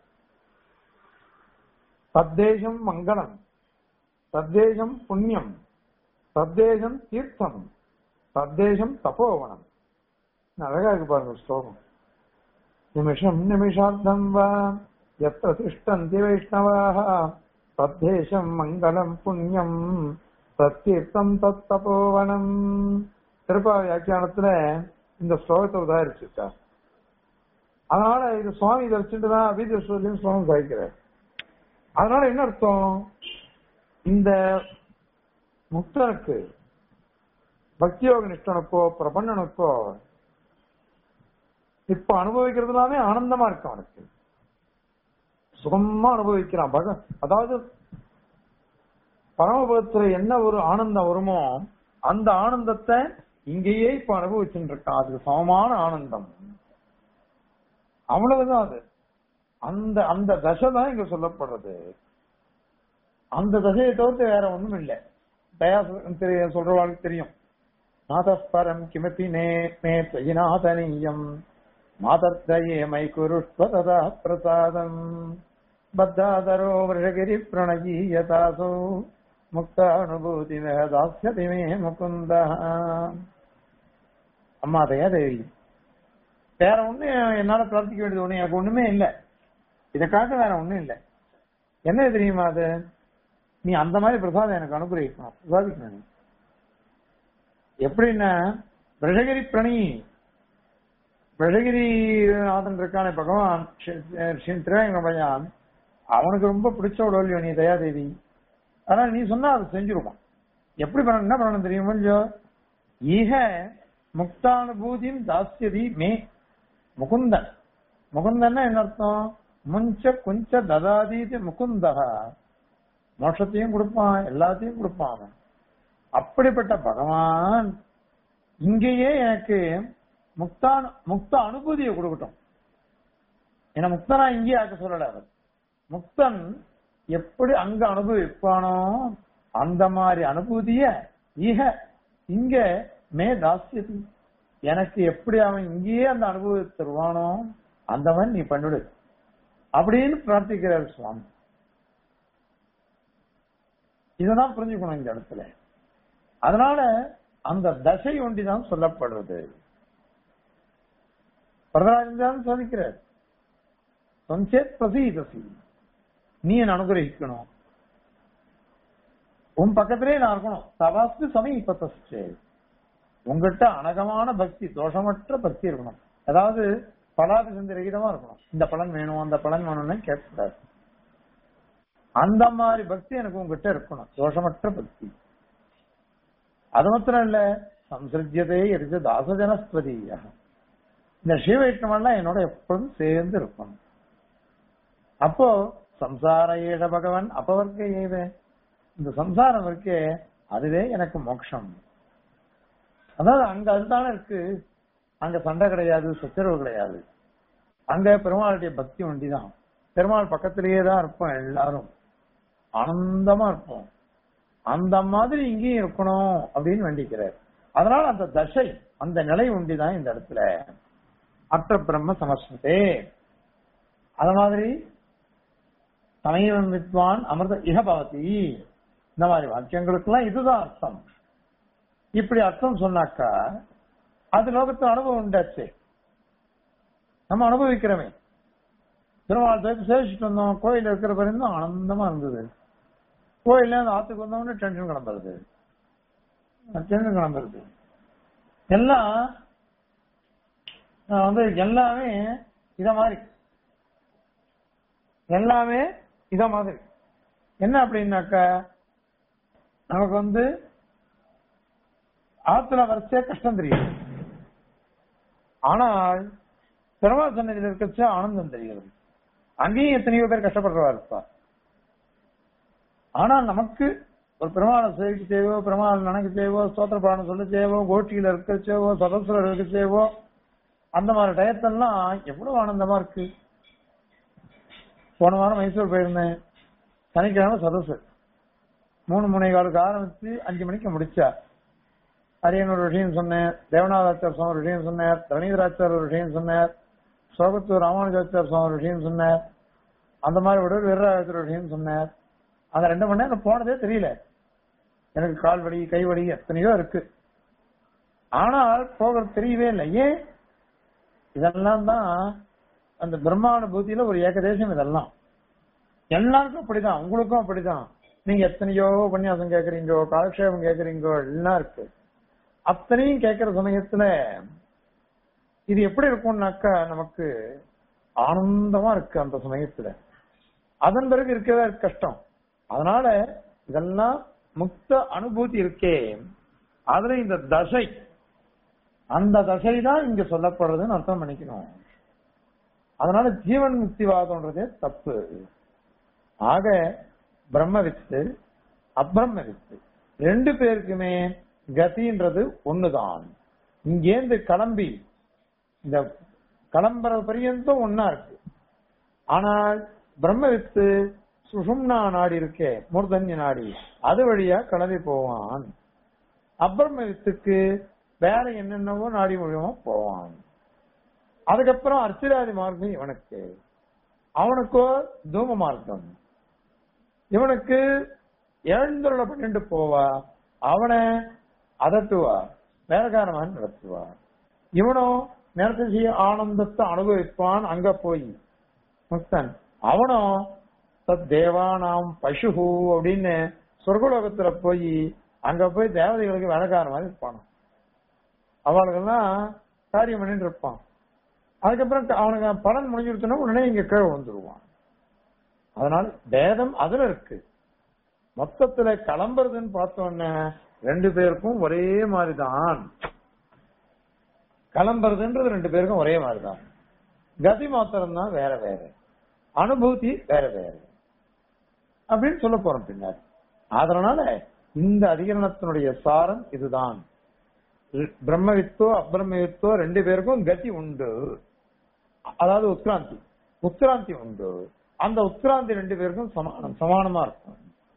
தத்தேசம் மங்களம் தத்தேசம் புண்ணியம் தத்தேசம் தீர்த்தம் தத்தேசம் தபோவனம் அழகா இருக்கு பாருங்க ஸ்லோகம் நிமிஷம் நிமிஷார்த்தம் வா எத்த திஷ்டந்தி வைஷ்ணவாக தத்தேசம் மங்களம் புண்ணியம் தத்தீர்த்தம் தத் தபோவனம் திருப்பா வியாக்கியானத்துல இந்த ஸ்லோகத்தை உதாரிச்சிருக்கார் அதனால இது சுவாமி இதை வச்சுட்டு தான் அபிதேஸ்வரியும் சுவாமி சாய்க்கிறார் அதனால என்ன அர்த்தம் இந்த முக்தனுக்கு பக்தியோக நிஷ்டனுக்கோ பிரபண்ணனுக்கோ இப்ப அனுபவிக்கிறது எல்லாமே ஆனந்தமா இருக்கு அவனுக்கு சுகமா அனுபவிக்கிறான் பக அதாவது பரமபதத்துல என்ன ஒரு ஆனந்தம் வருமோ அந்த ஆனந்தத்தை இங்கேயே இப்ப அனுபவிச்சுட்டு இருக்கான் அதுக்கு சமமான ஆனந்தம் அவ்வளவுதான் அது அந்த அந்த தசை தான் இங்க சொல்லப்படுறது அந்த தசையை தவிர்த்து வேற ஒண்ணும் இல்லை தயா தெரிய சொல்றவாளுக்கு தெரியும் நாதஸ்பரம் கிமபி நே மே त्वयिनाथनीयम् मातर्दये मयि कुरुष्व तदा प्रसादम् बद्धादरो वृषगिरि प्रणयीयतासो मुक्तानुभूतिमेव दास्यति मे मुकुन्दः அம்மா தயா தேவி வேற ஒண்ணு என்னால பிரார்த்திக்க வேண்டியது ஒண்ணு எனக்கு ஒண்ணுமே இல்ல இதை காட்ட வேற ஒண்ணும் இல்ல என்ன தெரியுமா அது நீ அந்த மாதிரி பிரசாதம் எனக்கு அனுகிரகிக்கணும் பிரசாதிக்கணும் நீ. எப்படின்னா விஷகிரி பிரணி விஷகிரி நாதன் இருக்கானே பகவான் திருவேங்க பையன் அவனுக்கு ரொம்ப பிடிச்ச உடல் நீ தயாதேவி அதனால நீ சொன்னா அதை செஞ்சிருவான் எப்படி பண்ணணும் என்ன பண்ணணும் தெரியும் கொஞ்சம் ஈக முக்தானுபூதியும் தாஸ்யதி மே முகுந்தன் முகுந்தன்னா என்ன அர்த்தம் முஞ்ச குஞ்ச ததாதீதி முகுந்தகா மோட்சத்தையும் கொடுப்பான் எல்லாத்தையும் கொடுப்பான் அவன் அப்படிப்பட்ட பகவான் இங்கேயே எனக்கு முக்தான் முக்த அனுபூதியை கொடுக்கட்டும் ஏன்னா முக்தனா இங்கேயே ஆக்க சொல்லல அவர் முக்தன் எப்படி அங்க அனுபவிப்பானோ அந்த மாதிரி அனுபூதிய ஈக இங்க மே தாசியது எனக்கு எப்படி அவன் இங்கேயே அந்த அனுபவத்தை தருவானோ அந்த மாதிரி நீ பண்ணிடு அப்படின்னு பிரார்த்திக்கிறார் சுவாமி இததான் புரிஞ்சுக்கணும் இந்த இடத்துல அதனால அந்த தசை ஒண்டிதான் சொல்லப்படுறது வரதராஜன் சாதிக்கிறார் சஞ்சேத் பிரசீதசி நீ என்ன அனுகிரகிக்கணும் உன் பக்கத்திலே நான் இருக்கணும் தவாஸ்து சமீபத்தே உங்ககிட்ட அனகமான பக்தி தோஷமற்ற பக்தி இருக்கணும் அதாவது பலாதி சிந்தரகிதமா இருக்கணும் இந்த பலன் வேணும் அந்த பலன் வேணும்னு கேட்கக்கூடாது அந்த மாதிரி பக்தி எனக்கு உங்ககிட்ட இருக்கணும் தோஷமற்ற பக்தி அது மாத்திரம் இல்ல சம்சிருத்தியதே இருக்கு தாசஜனஸ்பதியா இந்த சிவவைஷ்ணவெல்லாம் என்னோட எப்பொழுதும் சேர்ந்து இருக்கணும் அப்போ சம்சார ஏழ பகவன் அப்பவர்க்க ஏவ இந்த சம்சாரம் இருக்கே அதுவே எனக்கு மோட்சம் அதாவது அங்க அதுதானே இருக்கு அங்க சண்டை கிடையாது சச்சரவு கிடையாது அங்க பெருமாளுடைய பக்தி ஒண்டிதான் பெருமாள் பக்கத்திலேயே தான் இருப்போம் எல்லாரும் ஆனந்தமா இருப்போம் அந்த மாதிரி இங்கேயும் இருக்கணும் அப்படின்னு வேண்டிக்கிறார் அதனால அந்த தசை அந்த நிலை உண்டிதான் இந்த இடத்துல அற்ற பிரம்ம சமஸ்மதே அத மாதிரி சமயம் வித்வான் அமிர்த இகபவதி இந்த மாதிரி வாக்கியங்களுக்கெல்லாம் இதுதான் அர்த்தம் இப்படி அர்த்தம் சொன்னாக்கா அது லோகத்து அனுபவம் உண்டாச்சு நம்ம அனுபவிக்கிறோமே திருமால் சேர்த்து சேவிச்சுட்டு வந்தோம் கோயில் இருக்கிற பிறந்தும் ஆனந்தமா இருந்தது கோயில்ல அந்த ஆத்துக்கு வந்தவொடனே டென்ஷன் கிளம்புறது டென்ஷன் கிளம்புறது எல்லாம் நான் வந்து எல்லாமே இத மாதிரி எல்லாமே இத மாதிரி என்ன அப்படின்னாக்கா நமக்கு வந்து ஆத்துல வரிசையா கஷ்டம் தெரியும் ஆனால் பெருமாள் சன்னதியில் இருக்கச்ச ஆனந்தம் தெரிகிறது அங்கேயும் எத்தனையோ பேர் கஷ்டப்படுறவா இருப்பா ஆனால் நமக்கு ஒரு பெருமாளை சேவிக்கு தேவோ பெருமாள் நினைக்க தேவோ ஸ்தோத்திர பிராணம் சொல்ல தேவோ கோஷ்டியில இருக்க தேவோ சதஸ்வர இருக்க தேவோ அந்த மாதிரி டயத்தெல்லாம் எவ்வளவு ஆனந்தமா இருக்கு போன வாரம் மைசூர் போயிருந்தேன் சனிக்கிழமை சதசு மூணு மூணே காலுக்கு ஆரம்பிச்சு அஞ்சு மணிக்கு முடிச்சா அரியன் ஒரு விஷயம் சொன்னேன் தேவநாதாச்சார் சுவாமி ஒரு விஷயம் சொன்னார் தரணீதராச்சார் ஒரு விஷயம் சொன்னார் சோகத்தூர் ராமானுஜாச்சார் சுவாமி விஷயம் சொன்னார் அந்த மாதிரி விட வீரராஜர் விஷயம் சொன்னார் அந்த ரெண்டு மணி நேரம் போனதே தெரியல எனக்கு கால் வலி கை வலி எத்தனையோ இருக்கு ஆனால் போகிறது தெரியவே இல்லை ஏன் இதெல்லாம் தான் அந்த பிரம்மானுபூதியில ஒரு ஏகதேசம் இதெல்லாம் எல்லாருக்கும் அப்படிதான் உங்களுக்கும் அப்படிதான் நீங்க எத்தனையோ உபன்யாசம் கேக்குறீங்கோ காலக்ஷேபம் கேக்குறீங்கோ எல்லாம் இருக்கு அத்தனையும் கேட்கிற சமயத்துல இது எப்படி இருக்கும்னாக்கா நமக்கு ஆனந்தமா இருக்கு அந்த சமயத்துல அதன் பிறகு இருக்கவே கஷ்டம் அதனால இதெல்லாம் முக்த அனுபூதி இருக்கே அதுல இந்த தசை அந்த தசை தான் இங்க சொல்லப்படுறதுன்னு அர்த்தம் பண்ணிக்கணும் அதனால ஜீவன் முக்திவாதம்ன்றதே தப்பு ஆக பிரம்ம வித்து அப்பிரம்ம வித்து ரெண்டு பேருக்குமே கதின்றது ஒண்ணுதான் இங்கேந்து கிளம்பி இந்த கிளம்புற பரியந்தம் ஒன்னா இருக்கு ஆனால் பிரம்ம வித்து சுஷும்னா நாடி இருக்கே மூர்தன்ய நாடி அது வழியா கிளம்பி போவான் அப்பிரம்ம வித்துக்கு வேற என்னென்னவோ நாடி மூலியமா போவான் அதுக்கப்புறம் அர்ச்சிராதி மார்க்கம் இவனுக்கு அவனுக்கோ தூம மார்க்கம் இவனுக்கு எழுந்துள்ள பண்ணிட்டு போவா அவனை அதட்டுவா வேலைக்காரமான் நடத்துவா இவனும் நேரத்தை ஆனந்தத்தை அனுபவிப்பான் அங்க போய் முக்தன் அவனும் தத் தேவானாம் பசு அப்படின்னு சொர்க்கலோகத்துல போய் அங்க போய் தேவதைகளுக்கு வேலைக்கார மாதிரி இருப்பான் அவளுக்கெல்லாம் காரியம் பண்ணிட்டு இருப்பான் அதுக்கப்புறம் அவனுக்கு பலன் முடிஞ்சிருச்சுன்னா உடனே இங்க கீழே வந்துருவான் அதனால பேதம் அதுல இருக்கு மொத்தத்துல கிளம்புறதுன்னு பார்த்தோன்னே ரெண்டு பேருக்கும் ஒரே மாதிரிதான் கிளம்புறதுன்றது ரெண்டு பேருக்கும் ஒரே மாதிரிதான் கதி மாத்திரம் தான் வேற வேற அனுபூதி வேற வேற அப்படின்னு சொல்ல போறோம் பின்னாடி அதனால இந்த அதிகரணத்தினுடைய சாரம் இதுதான் பிரம்மவித்தோ அப்பிரமவித்தோ ரெண்டு பேருக்கும் கதி உண்டு அதாவது உத்கிராந்தி உத்கிராந்தி உண்டு அந்த உத்கிராந்தி ரெண்டு பேருக்கும் சமானம் சமானமா இருக்கும்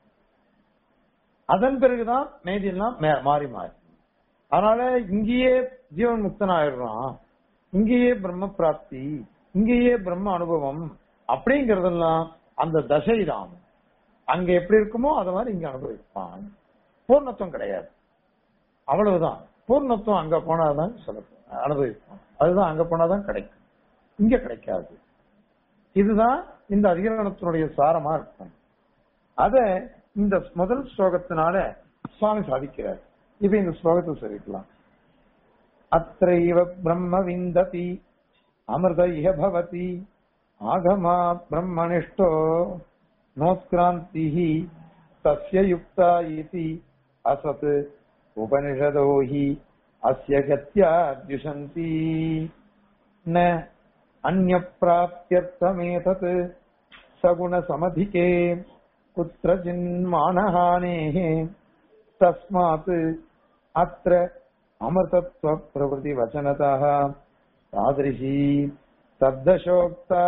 அதன் பிறகுதான் மேதி எல்லாம் மாறி மாறி அதனால இங்கேயே ஜீவன் முக்தன் ஆயிடுறான் இங்கேயே பிரம்ம பிராப்தி இங்கேயே பிரம்ம அனுபவம் அப்படிங்கறதெல்லாம் அந்த தசை தான் அங்க எப்படி இருக்குமோ அத மாதிரி இங்க அனுபவிப்பான் பூர்ணத்துவம் கிடையாது அவ்வளவுதான் பூர்ணத்துவம் அங்க போனாதான் சொல்ல அனுபவிப்பான் அதுதான் அங்க போனாதான் கிடைக்கும் இங்க கிடைக்காது இதுதான் இந்த அதிகரணத்தினுடைய சாரமா இருக்கும் அத இந்த முதல் ஸ்லோகத்தினால சுவாமி சாதிக்கிறார் இப்ப இந்த ஸ்லோகத்தை சொல்லிக்கலாம் அத்தைவ பிரம்ம விந்ததி அமிர்த இஹ பவதி ஆகமா பிரம்மனிஷ்டோ நோத்கிராந்தி தஸ்ய யுக்தா இதி அசத் உபனிஷதோ ஹி அஸ்ய கத்யா द्युषन्ति न अन्यप्राप्त्यर्थमेतत् सगुणसमधिके कुत्रचिन्मानहानेः तस्मात् अत्र अमृतत्वप्रभृतिवचनतः तादृशी तद्दशोक्ता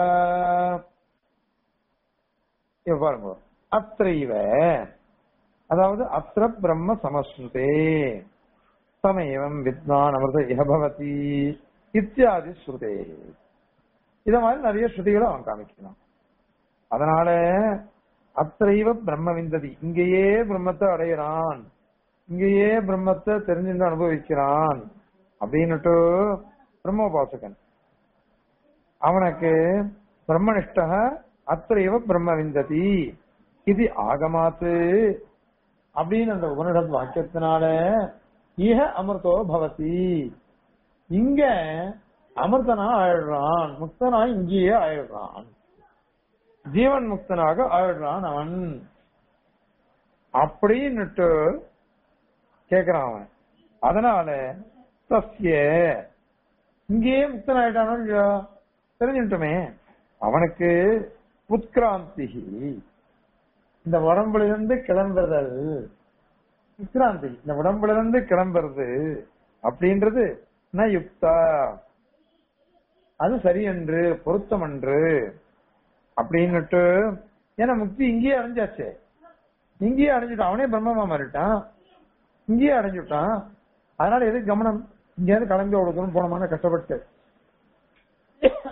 இவ பாருங்க அத்தைவ அதாவது அத்திர பிரம்ம சமஸ்ருதே சமயவம் வித்வான் அமிர்த இஹபவதி இத்தியாதி ஸ்ருதே இத மாதிரி நிறைய ஸ்ருதிகளை அவன் காமிக்கலாம் அதனால அத்தைவ பிரம்ம விந்ததி இங்கேயே பிரம்மத்தை அடையிறான் இங்கேயே பிரம்மத்தை தெரிஞ்சுட்டு அனுபவிக்கிறான் அப்படின்னுட்டு பிரம்மோபாசகன் அவனுக்கு பிரம்மனிஷ்ட அத்தைவ பிரம்ம விந்ததி இது ஆகமாத்து அப்படின்னு அந்த உபனிஷத் வாக்கியத்தினால இஹ அமிர்தோ பவதி இங்க அமிர்தனா ஆயிடுறான் முக்தனா இங்கேயே ஆயிடுறான் ஜீவன் முக்தனாக ஆயிடுறான் அவன் அப்படின்னுட்டு கேக்குறான் அவன் அதனால சசிய இங்கேயே முக்தன் ஆயிட்டானோ இல்லையா தெரிஞ்சுட்டோமே அவனுக்கு உத்கிராந்தி இந்த உடம்புல இருந்து கிளம்புறதல் உத்கிராந்தி இந்த உடம்புல இருந்து கிளம்புறது அப்படின்றது ந யுக்தா அது சரியன்று பொருத்தமன்று அப்படின்னுட்டு ஏன்னா முக்தி இங்கேயே அடைஞ்சாச்சே இங்கேயே அடைஞ்சுட்டான் அவனே பிரம்மமா மாறிட்டான் இங்கேயே அடைஞ்சுட்டான் அதனால எது கவனம் இங்கேயாவது கிளம்பி அவ்வளவு தூரம் போனமான கஷ்டப்பட்டு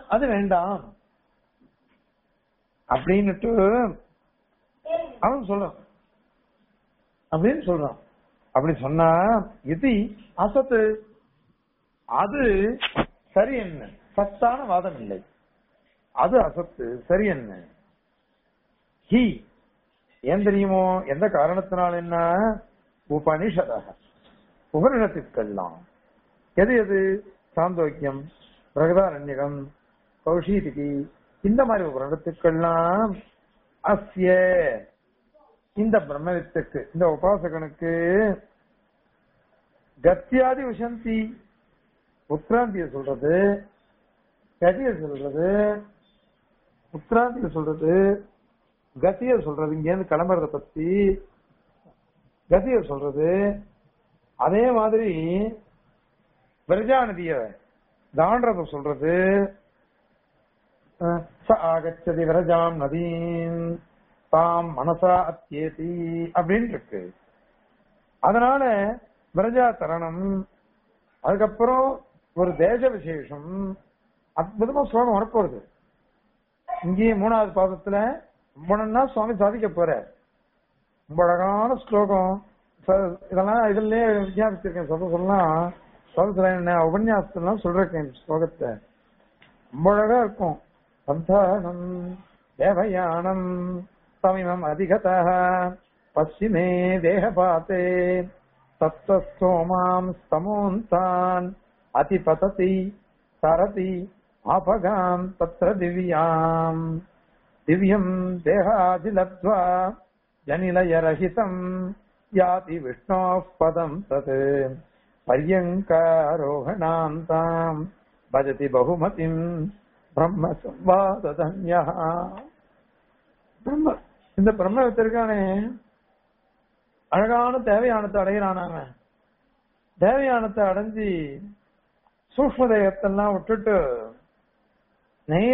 அது வேண்டாம் அப்படின்னுட்டு அவன் சொல்றான் அப்படின்னு சொல்றான் அப்படி சொன்னா இது அசத்து அது சரி என்ன சத்தான வாதம் இல்லை அது அசத்து சரி என்ன ஹி ஏன் தெரியுமோ எந்த காரணத்தினால் என்ன உபனிஷதக உபனிஷத்துக்கெல்லாம் எது எது சாந்தோக்கியம் பிரகதாரண்யகம் கௌஷீதிகி இந்த மாதிரி உபனிடத்துக்கெல்லாம் அஸ்ய இந்த பிரம்மவித்துக்கு இந்த உபாசகனுக்கு கத்தியாதி உசந்தி உத்ராந்திய சொல்றது கதிய சொல்றது உத்ராந்திய சொல்றது கதிய சொல்றது இங்க இருந்து கிளம்புறத பத்தி கதிய சொல்றது அதே மாதிரி விரஜாநதிய தாண்டத சொல்றது அஹ், ச ஆகச்சதி விரஜாம் நதீம் தாம் மனசா அத்தியேதி அப்படின்னு இருக்கு அதனால விரஜா தரணம் அதுக்கப்புறம் ஒரு தேச விசேஷம் அற்புதமா ஸ்லோகம் வரப்போறது இங்கேயே மூணாவது பாதத்துல ரொம்ப சுவாமி சாதிக்க போறார் ரொம்ப அழகான ஸ்லோகம் ச- இதெல்லாம் இதுலயே விஞ்ஞாபிச்சிருக்கேன் சொல்ல சொல்லலாம் சொல்ல என்ன உபன்யாசத்துலாம் சொல்றேன் இந்த ஸ்லோகத்தை ரொம்ப அழகா இருக்கும் சந்தானம் தேவயானம் சமிமம் அதிகதா பশ্চিமே தேகபாத்தே தத்தஸ்தோமாம் ஸ்தமோந்தான் அதிபததி சரதி ஆபகாம் தத்ர திவ்யாம் திவ்யம் தேகாதிலப்த்வா ஜனிலயரஹிதம் யாதி விஷ்ணோः பதம் தத் பர்யங்காரோகணாந்தாம் பஜதி பகுமதிம் பிரம்ம சம்வாததன்யா பிரம்ம இந்த பிரம்ம இருக்கானே அழகான தேவையானத்தை அடைகிறானாங்க தேவையானத்தை அடைஞ்சு சூக்ம தேகத்தெல்லாம் விட்டுட்டு நெய்ய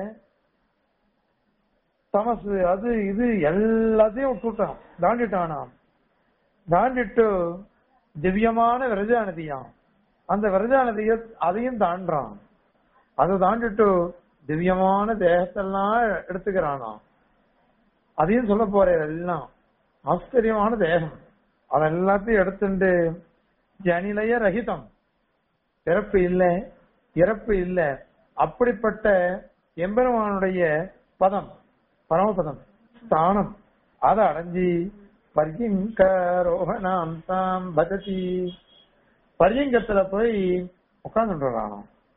தமசு அது இது எல்லாத்தையும் விட்டுட்டான் தாண்டிட்டானாம் தாண்டிட்டு திவ்யமான விரஜாநதியாம் அந்த விரஜாநதிய அதையும் தாண்டான் அதை தாண்டிட்டு திவ்யமான தேகத்தெல்லாம் எடுத்துக்கிறானாம் அதையும் சொல்ல போறேன் எல்லாம் ஆச்சரியமான தேகம் அது எல்லாத்தையும் எடுத்துட்டு ஜனிலய ரகிதம் பிறப்பு இல்லை இறப்பு இல்லை அப்படிப்பட்ட எம்பெருமானுடைய பதம் பரமபதம் ஸ்தானம் அதை அடைஞ்சி பர்யங்கரோகணாம் தாம் பஜதி பர்யங்கத்துல போய் உட்கார்ந்துடுறானோ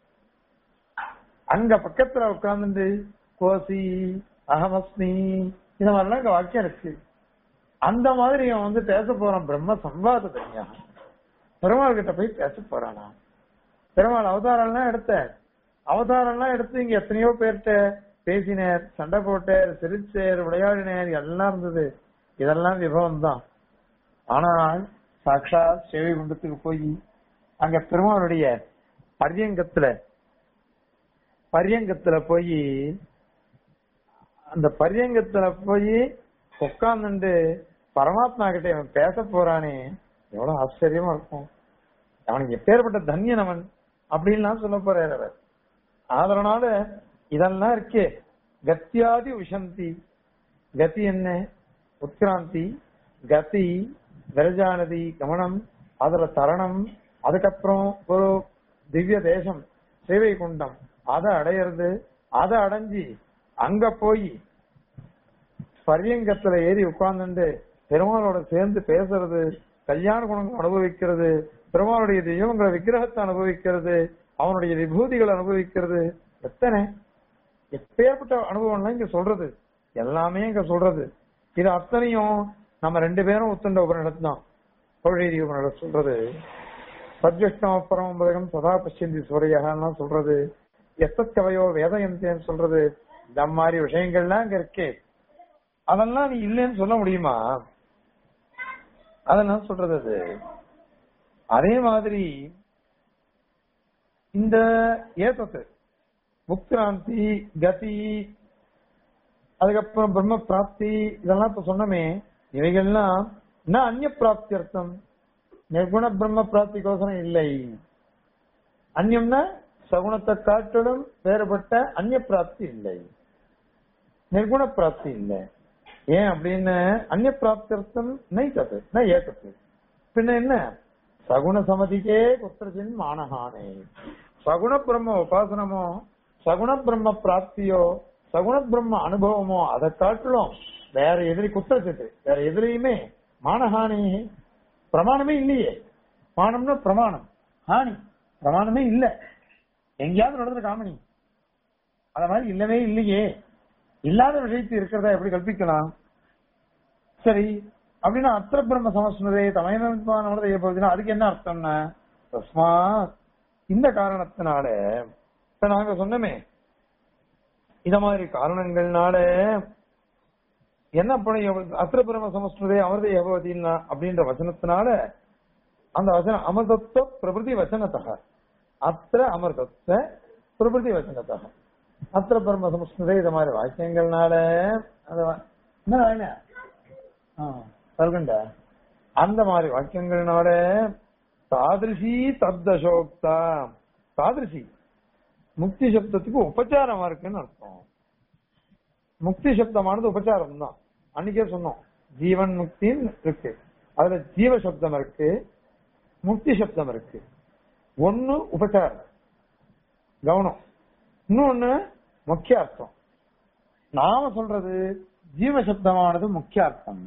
அங்க பக்கத்துல உட்கார்ந்துட்டு கோசி அகமஸ்மி இந்த மாதிரிலாம் இங்க வாக்கியம் இருக்கு அந்த மாதிரி அவன் வந்து பேச போறான் பிரம்ம சம்வாத தெரியா பெருமாள் கிட்ட போய் பேச போறானா பெருமாள் அவதாரம் எல்லாம் எடுத்த அவதாரம் எல்லாம் எடுத்து இங்க எத்தனையோ பேர்கிட்ட பேசினார் சண்டை போட்டார் சிரிச்சார் விளையாடினார் எல்லாம் இருந்தது இதெல்லாம் விபவம் தான் ஆனால் சாட்சாத் சேவை குண்டத்துக்கு போய் அங்க பெருமாளுடைய பரியங்கத்துல பரியங்கத்துல போய் அந்த பரியங்கத்துல போய் உட்கார்ந்துட்டு பரமாத்மா கிட்ட இவன் பேச போறானே எவ்வளவு ஆச்சரியமா இருக்கும் அவனுக்கு எப்பேற்பட்ட தன்யன் அவன் அப்படின்லாம் சொல்ல போறாரு அவர் அதனால இதெல்லாம் இருக்கே கத்தியாதி உசந்தி கதி என்ன உத்கிராந்தி கதி விரஜானதி கமனம் அதுல தரணம் அதுக்கப்புறம் ஒரு திவ்ய தேசம் சேவை குண்டம் அதை அடையிறது அதை அடைஞ்சு அங்க போய் பரியங்கத்துல ஏறி உட்கார்ந்துட்டு பெருமாளோட சேர்ந்து பேசுறது கல்யாண குணங்கள் அனுபவிக்கிறது பெருமாளுடைய தெய்வங்களை விக்கிரகத்தை அனுபவிக்கிறது அவனுடைய விபூதிகளை அனுபவிக்கிறது எத்தனை எப்பேற்பட்ட அனுபவம்லாம் இங்க சொல்றது எல்லாமே இங்க சொல்றது இது அத்தனையும் நம்ம ரெண்டு பேரும் ஒத்துண்ட உபநிடத்து தான் தொழிலி உபநிடத்து சொல்றது சத்விஷ்ணவ பரமபதகம் சதா பஷ்யந்தி சூரியகான்லாம் சொல்றது எத்தக்கவையோ வேதயந்தேன்னு சொல்றது இந்த மாதிரி விஷயங்கள்லாம் அங்க இருக்கே அதெல்லாம் நீ இல்லைன்னு சொல்ல முடியுமா அதெல்லாம் சொல்றது அது அதே மாதிரி இந்த ஏத்தத்து முக்திராந்தி கதி அதுக்கப்புறம் பிரம்ம பிராப்தி இதெல்லாம் இப்ப சொன்னமே இவைகள்லாம் என்ன அந்நிய பிராப்தி அர்த்தம் நிர்குண பிரம்ம பிராப்திக்கோசரம் இல்லை அந்நியம்னா சகுணத்தை காட்டிலும் வேறுபட்ட அந்நிய பிராப்தி இல்லை நிர்குண பிராப்தி இல்லை ஏன் அப்படின்னு அந்நிய பிராப்தியர்த்தம் நை தத்து ந ஏத்தத்து பின்ன என்ன சகுண சமதிக்கே குத்திரசின் மானஹானே சகுண பிரம்ம உபாசனமோ சகுண பிரம்ம பிராப்தியோ சகுண பிரம்ம அனுபவமோ அதை காட்டிலும் வேற எதிரி குத்திரச்சிட்டு வேற எதிரியுமே மானஹானி பிரமாணமே இல்லையே மானம்னா பிரமாணம் ஹானி பிரமாணமே இல்ல எங்கேயாவது நடந்த காமனி அத மாதிரி இல்லவே இல்லையே இல்லாத விஷயத்து இருக்கிறதா எப்படி கல்பிக்கலாம் சரி அப்படின்னா அத்திர பிரம்ம சமஸ்மதே தமயனே போகுதுன்னா அதுக்கு என்ன அர்த்தம்னா தஸ்மா இந்த காரணத்தினால இப்ப நாங்க சொன்னோமே இந்த மாதிரி காரணங்கள்னால என்ன பண்ண அத்திர பிரம்ம சமஸ்மதே அமிர்த ஏகவதினா அப்படின்ற வசனத்தினால அந்த வசனம் அமிர்தத்துவ பிரபுதி வசனத்தக அத்திர அமிர்தத்துவ பிரபுதி வசனத்தக அத்திர பிரம்ம சமஸ்மதே இது மாதிரி வாக்கியங்கள்னால அந்த வா- என்ன வாயின? ஆ, சொல்லுங்கண்டா அந்த மாதிரி வாக்கியங்கள்னால தாதிருஷி தத்தசோக்தா தாதிருஷி முக்தி சப்தத்துக்கு உபச்சாரமா இருக்குன்னு அர்த்தம் முக்தி சப்தமானது உபச்சாரம் தான் அன்னைக்கே சொன்னோம் ஜீவன் முக்தின்னு இருக்கு அதுல ஜீவ சப்தம் இருக்கு முக்தி சப்தம் இருக்கு ஒண்ணு உபச்சாரம் கவனம் இன்னொன்னு முக்கிய அர்த்தம் நாம சொல்றது ஜீவ சப்தமானது முக்கிய அர்த்தம்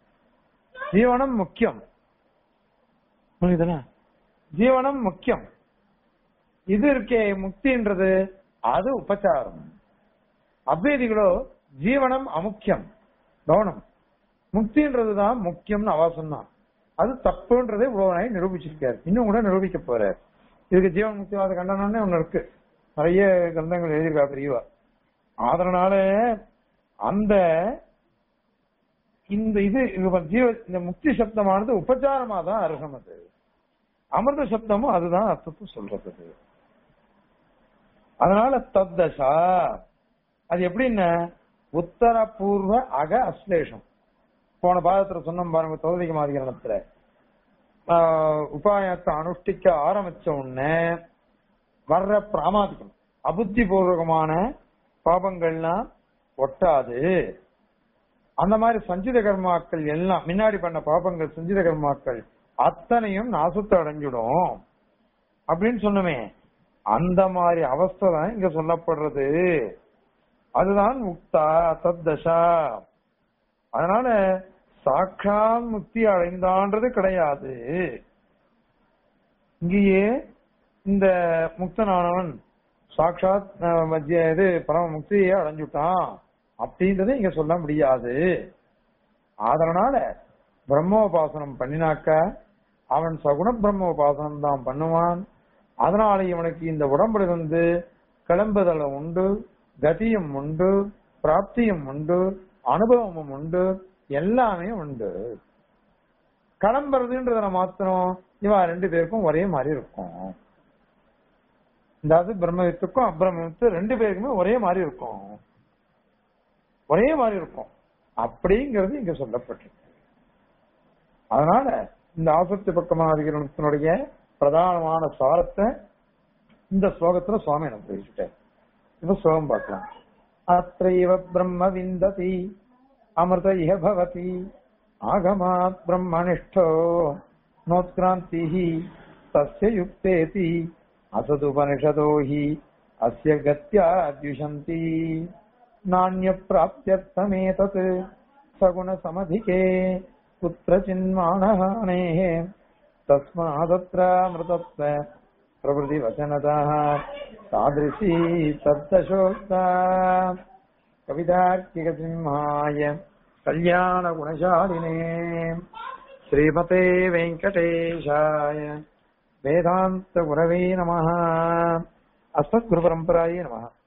ஜீவனம் முக்கியம் புரியுதுனா ஜீவனம் முக்கியம் இது இருக்கே முக்தின்றது அது உபச்சாரம் அத்வைதிகளோ ஜீவனம் அமுக்கியம் கவனம் முக்தின்றதுதான் முக்கியம்னு அவா சொன்னான் அது தப்புன்றதை இவ்வளவு நாய் நிரூபிச்சிருக்காரு இன்னும் கூட நிரூபிக்க போறாரு இதுக்கு ஜீவன் முக்திவாத கண்டனம்னு ஒண்ணு இருக்கு நிறைய கிரந்தங்கள் எழுதியிருக்கா பெரியவா அதனால அந்த இந்த இது இது ஜீவ இந்த முக்தி சப்தமானது உபச்சாரமா தான் அருகம் அது அமிர்த சப்தமும் அதுதான் அர்த்தத்தை சொல்றது அது. அதனால தத்தசா அது எப்படின்னா உத்தர பூர்வ அக அஸ்லேஷம் போன பாதத்துல சொன்னோம் பாருங்க தோதிக மாதிகரணத்துல உபாயத்தை அனுஷ்டிக்க ஆரம்பிச்ச உடனே வர்ற பிராமாதிகம் அபுத்தி பூர்வகமான பாபங்கள்லாம் ஒட்டாது அந்த மாதிரி சஞ்சித கர்மாக்கள் எல்லாம் முன்னாடி பண்ண பாபங்கள் சஞ்சித கர்மாக்கள் அத்தனையும் நாசத்தை அடைஞ்சிடும் அப்படின்னு சொன்னமே அந்த மாதிரி அவஸ்தை தான் இங்க சொல்லப்படுறது அதுதான் முக்தா தத்தசா அதனால சாட்சாத் முக்தி அடைந்தான்றது கிடையாது இங்கேயே இந்த முக்தனானவன் சாட்சாத் அஹ், மத்திய இது பரம முக்தியை அடைஞ்சுட்டான் அப்படின்றத இங்க சொல்ல முடியாது அதனால பிரம்மோபாசனம் பண்ணினாக்க அவன் சகுண பிரம்மோபாசனம் தான் பண்ணுவான் அதனால இவனுக்கு இந்த உடம்புல இருந்து கிளம்புதலும் உண்டு கதியும் உண்டு பிராப்தியும் உண்டு அனுபவமும் உண்டு எல்லாமே உண்டு கிளம்புறதுன்றத மாத்திரம் இவா ரெண்டு பேருக்கும் ஒரே மாதிரி இருக்கும் அதாவது பிரம்மவித்துக்கும் அப்பிரமவித்து ரெண்டு பேருக்குமே ஒரே மாதிரி இருக்கும் ஒரே மாதிரி இருக்கும் அப்படிங்கிறது இங்க சொல்லப்பட்டிருக்கு அதனால இந்த ஆசக்தி பக்கமாதிகரணத்தினுடைய பிரதானமான சாரத்தை இந்த ஸ்லோகத்துல சுவாமி எனக்கு பேசிட்டார் இப்ப ஸ்லோகம் பார்க்கலாம் அத்தைவ பிரம்ம விந்ததி அமிர்த இஹ பவதி ஆகமாத் பிரம்மனிஷ்டோ நோத்கிராந்தி தஸ்ய யுக்தேதி அசதுபனிஷதோ ஹி அஸ்ய கத்யா द्विषन्ति नान्यप्राप्त्यर्थमेतत् सगुणसमधिके कुत्रचिन्मानहानेः तस्मादत्रामृतत्व प्रभृतिवचनतः तादृशी तद्दशोक्ता कवितार्किकसिंहाय कल्याणगुणशालिने श्रीमते वेङ्कटेशाय वेदान्तगुरवे नमः अस्मद्गुरुपरम्परायै नमः